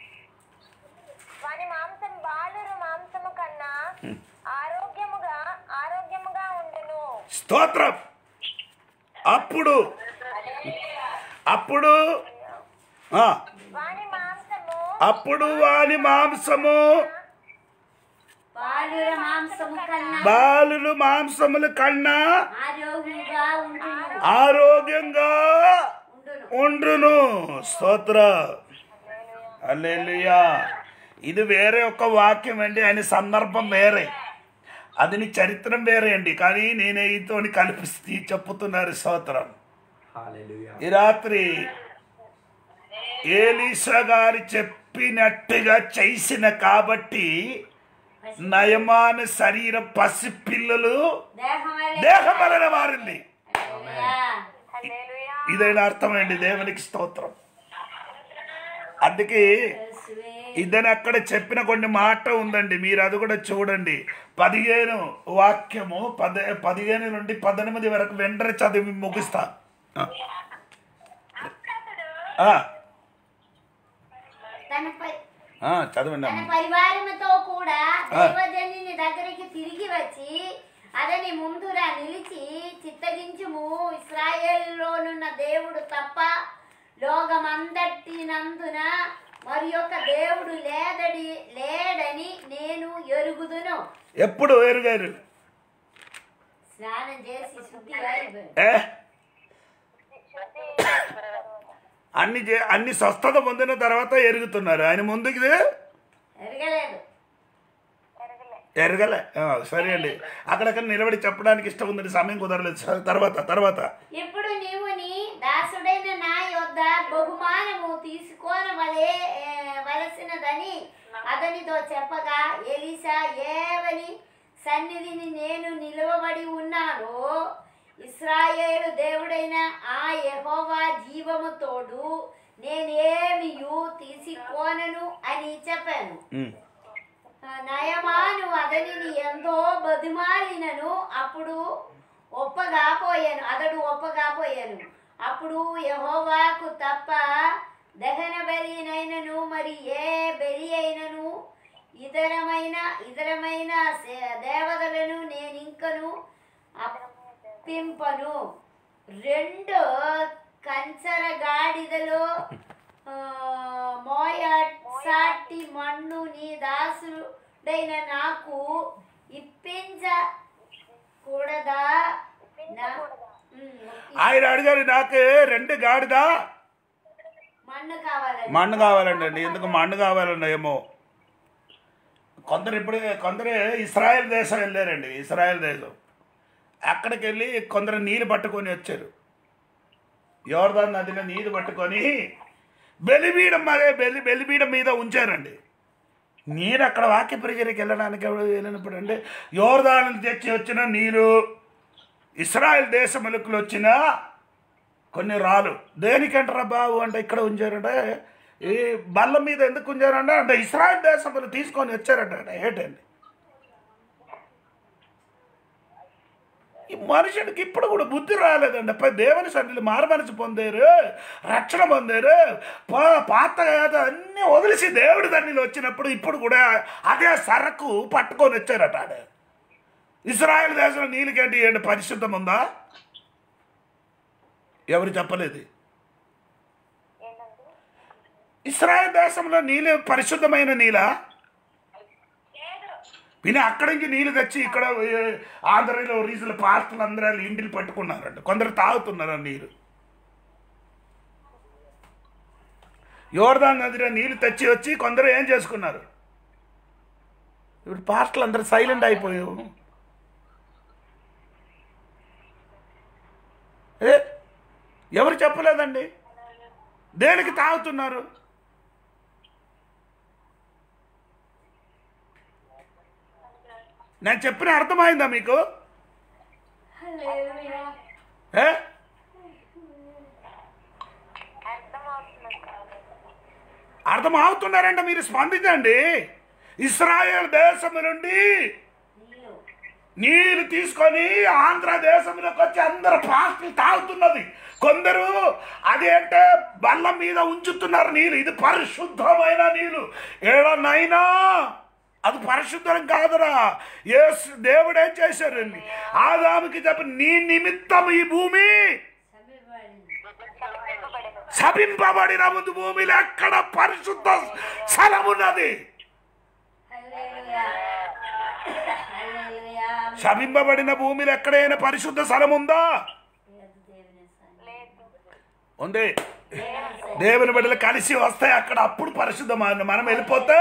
వాని మాంసం బాలురు మాంసము కన్నా ఆరోగ్యముగా ఆరోగ్యముగా ఉండును స్తోత్రం అప్పుడు అప్పుడు ఆ, వాని మాంసము అప్పుడు వాని మాంసము బాలుర మాంసము కన్నా బాలులు మాంసములు కన్నా ఆరోగ్యంగా ఉండును ఆరోగ్యంగా ఉండును ఉండును స్తోత్ర అల్లెలుయా ఇది వేరే ఒక వాక్యం అండి ఆయన సందర్భం వేరే అది నీ చరిత్రం వేరే అండి కానీ నేను ఈతో కల్పిస్తూ చెప్పుతున్నారు స్తోత్రం హల్లెలూయా ఈ రాత్రి ఏలీసా గారు చెప్పినట్టుగా చేసిన కాబట్టి నయమాన శరీరం పసిపిల్లలు దేహం వలె దేహం వలన మారింది హల్లెలూయా హల్లెలూయా ఇదైనా అర్థమండి దేవునికి స్తోత్రం అందుకే యేసువే ఇదని అక్కడ చెప్పిన కొన్ని మాట ఉందండి మీరు అది కూడా చూడండి పదిహేను వాక్యము పద పదిహేను నుండి పద్దెనిమిది వరకు వెంటనే చదివి ముగిస్తా ఆ. ఆ, తన పరి ఆ, చదవండి తన అమ్మ పరివారముతో కూడా దైవజనుని దగ్గరికి తిరిగి వచ్చి అతని ముందురా నిలిచి చిత్తగించుము ఇస్రాయేలులోనున్న దేవుడు తప్ప లోకమందటినందున మరి యొక్క దేవుడు లేదడి లేడని నేను ఎరుగుదును ఎప్పుడు ఎరుగారు స్నానం చేసి శుద్ధిగా అయిపోయాడు. ఏ అన్ని చే- అన్ని స్వస్థత పొందిన తర్వాత ఎరుగుతున్నారు ఆయన ముందుకి ఎరగలేదు ఎరగలే ఆ, సరే అండి అక్కడక్కడ నిలబడి చెప్పడానికి ఇష్టం ఉందండి సమయం కుదరలేదు సరే, తర్వాత తర్వాత ఇప్పుడు నీవు నీ దాసుడైన నా యొద్ద బహుమానము తీసుకోనవలే ఏ, వలసినదని అతనితో చెప్పగా ఎలీసా ఏవని సన్నిధిని నేను నిలువబడి ఉన్నాను ఇస్రాయేలు దేవుడైన ఆ యెహోవా జీవము తోడు నేనేమియు తీసుకోనను అని చెప్పాను ఉమ్. నయమాను అతనిని ఎంతో బతిమాలినను అప్పుడు ఒప్పగా పోయాను అతడు ఒప్పగా పోయాను అప్పుడు యహోవాకు తప్ప దహన బలినైనను మరి ఏ బలి అయినను ఇతరమైన ఇతరమైన సే- దేవతలను నేనింకను అప్పింపను రెండు కంచర గాడిదలో ఆ, మోయసాటి మన్ను నీ దాసుడైన నాకు ఇప్పించకూడదా నా- ఉమ్, ఆయన అడిగారు నాకు రెండు గాడిద మన్ను కావాలండి మన్ను కావాలండి అండి ఎందుకు మన్ను కావాలండి ఏమో కొందరు ఇప్పుడు కొందరు ఇస్రాయెల్ దేశం వెళ్ళారండి ఇస్రాయెల్ దేశం అక్కడికి వెళ్ళి కొందరు నీళ్ళు పట్టుకొని వచ్చారు యోర్దాన్ నదిలో నీళ్ళు పట్టుకొని బెలిబీడం మరే బెలి బెలిబీడం మీద ఉంచారండి నీరు అక్కడ వాక్య పరిచయకి వెళ్ళడానికి ఎవరు వెళ్ళినప్పుడు అంటే యోర్దాను తెచ్చి వచ్చిన నీరు ఇస్రాయెల్ దేశములకు వచ్చిన కొన్ని రాళ్ళు దేనికంటారా బాబు అంటే ఇక్కడ ఉంచారంటే ఈ బల్ల మీద ఎందుకు ఉంచారంటే అంటే ఇస్రాయల్ దేశములు తీసుకొని వచ్చారంట ఏంటండి ఈ మనుషుడికి ఇప్పుడు కూడా బుద్ధి రాలేదండి పై దేవుని సన్నిధిలో మారమనసు పొందారు రక్షణ పొందారు పా- పాత కదా అన్నీ వదిలేసి దేవుడి సన్నిధిలో వచ్చినప్పుడు ఇప్పుడు కూడా అదే సరకు పట్టుకొని వచ్చారట ఆడ ఇస్రాయల్ దేశంలో నీళ్ళకేంటి ఏంటి పరిశుద్ధం ఉందా ఎవరు చెప్పలేదు ఇస్రాయల్ దేశంలో నీళ్ళు పరిశుద్ధమైన నీళ్ళ విని అక్కడి నుంచి నీళ్ళు తెచ్చి ఇక్కడ ఏ, ఆంధ్రలో రీజుల పాస్టర్లు అందరూ వాళ్ళు ఇంటిని పట్టుకున్నారంట కొందరు తాగుతున్నారు ఆ నీరు యోర్దాన్ నదిలో నీళ్ళు తెచ్చి వచ్చి కొందరు ఏం చేసుకున్నారు ఇప్పుడు పాస్టర్లు అందరూ సైలెంట్ అయిపోయావు ఏ ఎవరు చెప్పలేదండి దేనికి తాగుతున్నారు నేను చెప్పిన అర్థమైందా మీకు హల్లెలూయా. ఏ అర్థం అవుతున్నారంటే మీరు స్పందించండి ఇస్రాయేల్ దేశం నుండి నీళ్ళు నీళ్ళు తీసుకొని ఆంధ్ర దేశంలోకి వచ్చి అందరు పాస్టులు తాగుతున్నది కొందరు అదేంటే బల్ల మీద ఉంచుతున్నారు నీళ్ళు ఇది పరిశుద్ధమైన నీళ్ళు ఏడనైనా అది పరిశుద్ధం కాదురా యేసు దేవుడు ఏం చేశారండి ఆదాముకి చెప్పి నీ నిమిత్తం ఈ భూమి సమీపబడింది శపింపబడిన ముందు భూమిలో ఎక్కడ పరిశుద్ధ స్థలం ఉన్నది హల్లెలూయా. హల్లెలూయా. శపింపబడిన భూమిలో ఎక్కడైనా పరిశుద్ధ స్థలం ఉందా లేదు దేవుని సన్నిధి. ఉంది దేవుని బిడ్డలు కలిసి వస్తాయి అక్కడ అప్పుడు పరిశుద్ధం అన్న- మనం వెళ్ళిపోతే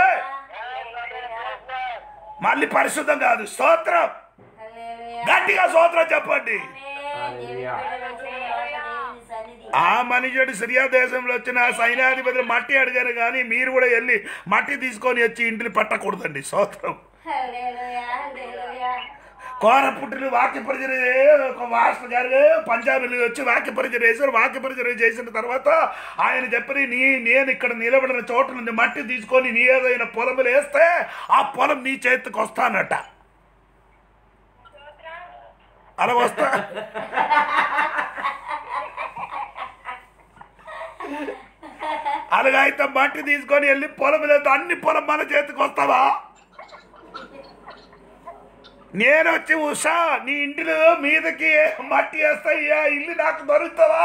మళ్ళీ పరిశుద్ధం కాదు స్తోత్రం హల్లెలూయా. గట్టిగా స్తోత్రం చెప్పండి ఆమేన్. దేవుని బిడ్డలు వచ్చిన తర్వాత దేవుని సన్నిధి. ఆ మనుషుడు సిరియా దేశంలో వచ్చిన ఆ సైన్యాధిపతులు మట్టి అడిగారు కానీ మీరు కూడా వెళ్ళి మట్టి తీసుకొని వచ్చి ఇంటిని పట్టకూడదండి స్తోత్రం హల్లెలూయా. హల్లెలూయా. కోర పుట్టిన వాక్య పరిచయం ఒక మాస్టర్ గారు పంజాబీలు వచ్చి వాక్య పరిచయం చేశారు వాక్య పరిచయం చేసిన తర్వాత ఆయన చెప్పి నీ నేను ఇక్కడ నిలబడిన చోట నుండి మట్టి తీసుకొని నీ ఏదైనా పొలములు వేస్తే ఆ పొలం నీ చేతికి వస్తానట అలా వస్తా అలాగైతే మట్టి తీసుకొని వెళ్ళి పొలం లేదు అన్ని పొలం మన చేతికి వస్తావా నేను వచ్చి ఉషా నీ ఇంటిలో మీదకి మట్టి వేస్తాయ్యా ఇల్లు నాకు దొరుకుతావా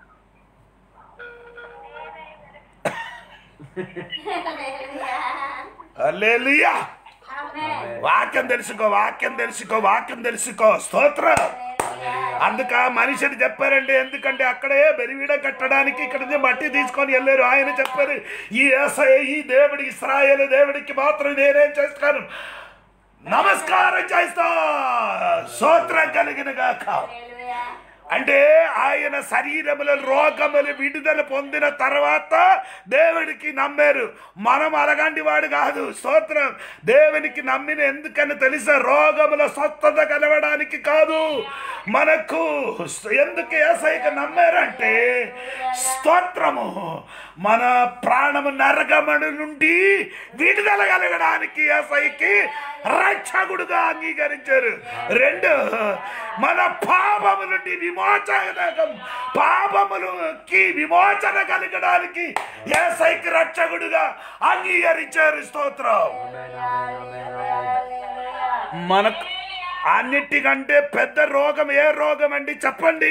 హల్లెలూయా. హల్లెలూయా ఆమేన్. వాక్యం తెలుసుకో వాక్యం తెలుసుకో వాక్యం తెలుసుకో స్తోత్రం హల్లెలూయా. అందుక మనిషిని చెప్పారండి ఎందుకంటే అక్కడే బెరివీడ కట్టడానికి ఇక్కడ నుంచి మట్టి తీసుకొని వెళ్ళారు ఆయన చెప్పారు ఈ ఏసఐ ఈ దేవుడి ఇస్రాయేల్ దేవుడికి మాత్రం నేనేం చేస్తాను నమస్కారం చేస్తా స్తోత్రం కలిగిన గాక హల్లెలూయా. అంటే ఆయన శరీరముల రోగములు విడుదల పొందిన తర్వాత దేవుడికి నమ్మారు మనం అలగంటి వాడు కాదు స్తోత్రం దేవునికి నమ్మిన ఎందుకని తెలుసా రోగముల స్వస్థత కలవడానికి కాదు మనకు ఎందుకు ఏసైకి నమ్మారంటే స్తోత్రము మన ప్రాణము నరకముడు నుండి విడుదల కలగడానికి ఏసైకి రక్షకుడుగా అంగీకరించారు రెండు మన పాపము నుండి విమోచన పాపములకి విమోచన కలగడానికి ఏసైకి రక్షకుడుగా అంగీకరించారు స్తోత్రం హల్లెలూయా. మనకు అన్నిటికంటే పెద్ద రోగం ఏ రోగం అండి చెప్పండి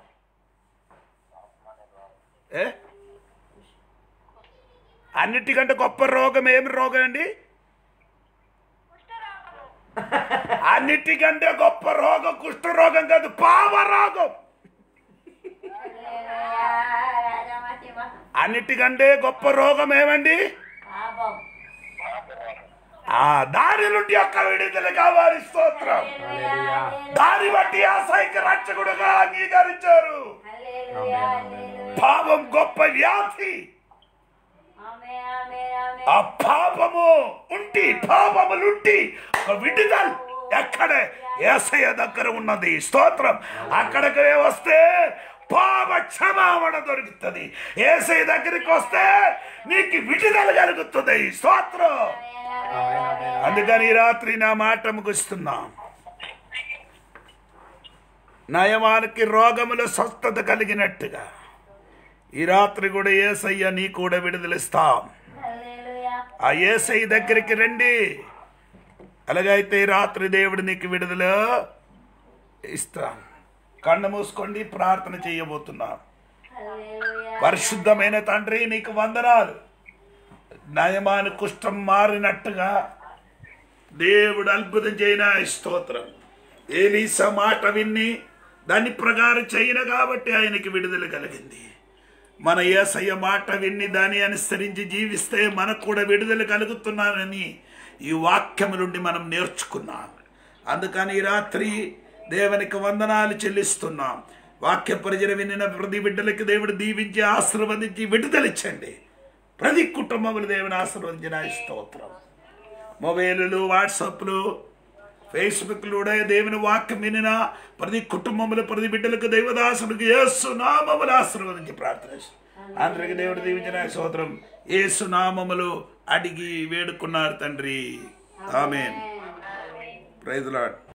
ఏ అన్నిటికంటే గొప్ప రోగం ఏమి రోగం అండి అన్నిటికంటే గొప్ప రోగం కుష్ఠ రోగం కాదు పాప రోగం హల్లెలూయా. రాజా మహిమ. అన్నిటికంటే గొప్ప రోగం ఏమండి పాపం ఆ దారి నుండి యొక్క విడుదల కావాలి స్తోత్రం హల్లెలూయా దారి బట్టి ఆ సైక రక్షకుడుగా అంగీకరించారు హల్లెలూయా హల్లెలూయా పాపం గొప్ప వ్యాధి ఆమేన్ ఆమేన్ ఆమేన్ ఆ పాపము ఉంటి పాపములుంటి ఒక విడుదల ఎక్కడే ఏసయ్య దగ్గర ఉన్నది స్తోత్రం అక్కడికి వస్తే పాప క్షమాపణ దొరుకుతుంది ఏసయ్య దగ్గరికి వస్తే నీకు విడుదల కలుగుతుంది స్తోత్రం అందుకని ఈ రాత్రి నా మాట ముగిస్తున్నా నయమానికి రోగముల స్వస్థత కలిగినట్టుగా ఈ రాత్రి కూడా ఏసయ్య నీ కూడా విడుదలిస్తాం హల్లెలూయా ఆ ఏసై దగ్గరికి రండి అలాగైతే ఈ రాత్రి దేవుడు నీకు విడుదల ఇస్తాం కళ్ళు మూసుకోండి ప్రార్థన చేయబోతున్నాం హల్లెలూయా పరిశుద్ధమైన తండ్రి నీకు వందనాలు నయమాని కుష్ఠం మారినట్టుగా దేవుడు అద్భుతం చేయన స్తోత్రం ఏలీసా మాట విన్ని దాని ప్రకారం చేయను కాబట్టి ఆయనకి విడుదల కలిగింది మన ఏసయ్య మాట విన్ని దాన్ని అనుసరించి జీవిస్తే మనకు కూడా విడుదల కలుగుతున్నానని ఈ వాక్యం నుండి మనం నేర్చుకున్నాం అందుకని ఈ రాత్రి దేవునికి వందనాలు చెల్లిస్తున్నాం వాక్య పరిచయ వినిన ప్రతి బిడ్డలకి దేవుడు దీవించి ఆశీర్వదించి విడుదలిచ్చండి ప్రతి కుటుంబములు దేవుని ఆశీర్వదించిన స్తోత్రం మొబైలు వాట్సాప్లు ఫేస్బుక్లూടെ దేవుని వాక్యం వినిన ప్రతి కుటుంబములు ప్రతి బిడ్డలకు దైవదాసులకు యేసు నామములు ఆశీర్వదించి ప్రార్థన అందరికి దేవుడు దీవించిన స్తోత్రం యేసు నామములు అడిగి వేడుకున్నారు తండ్రి ఆమెన్ ప్రైజ్ లాడ్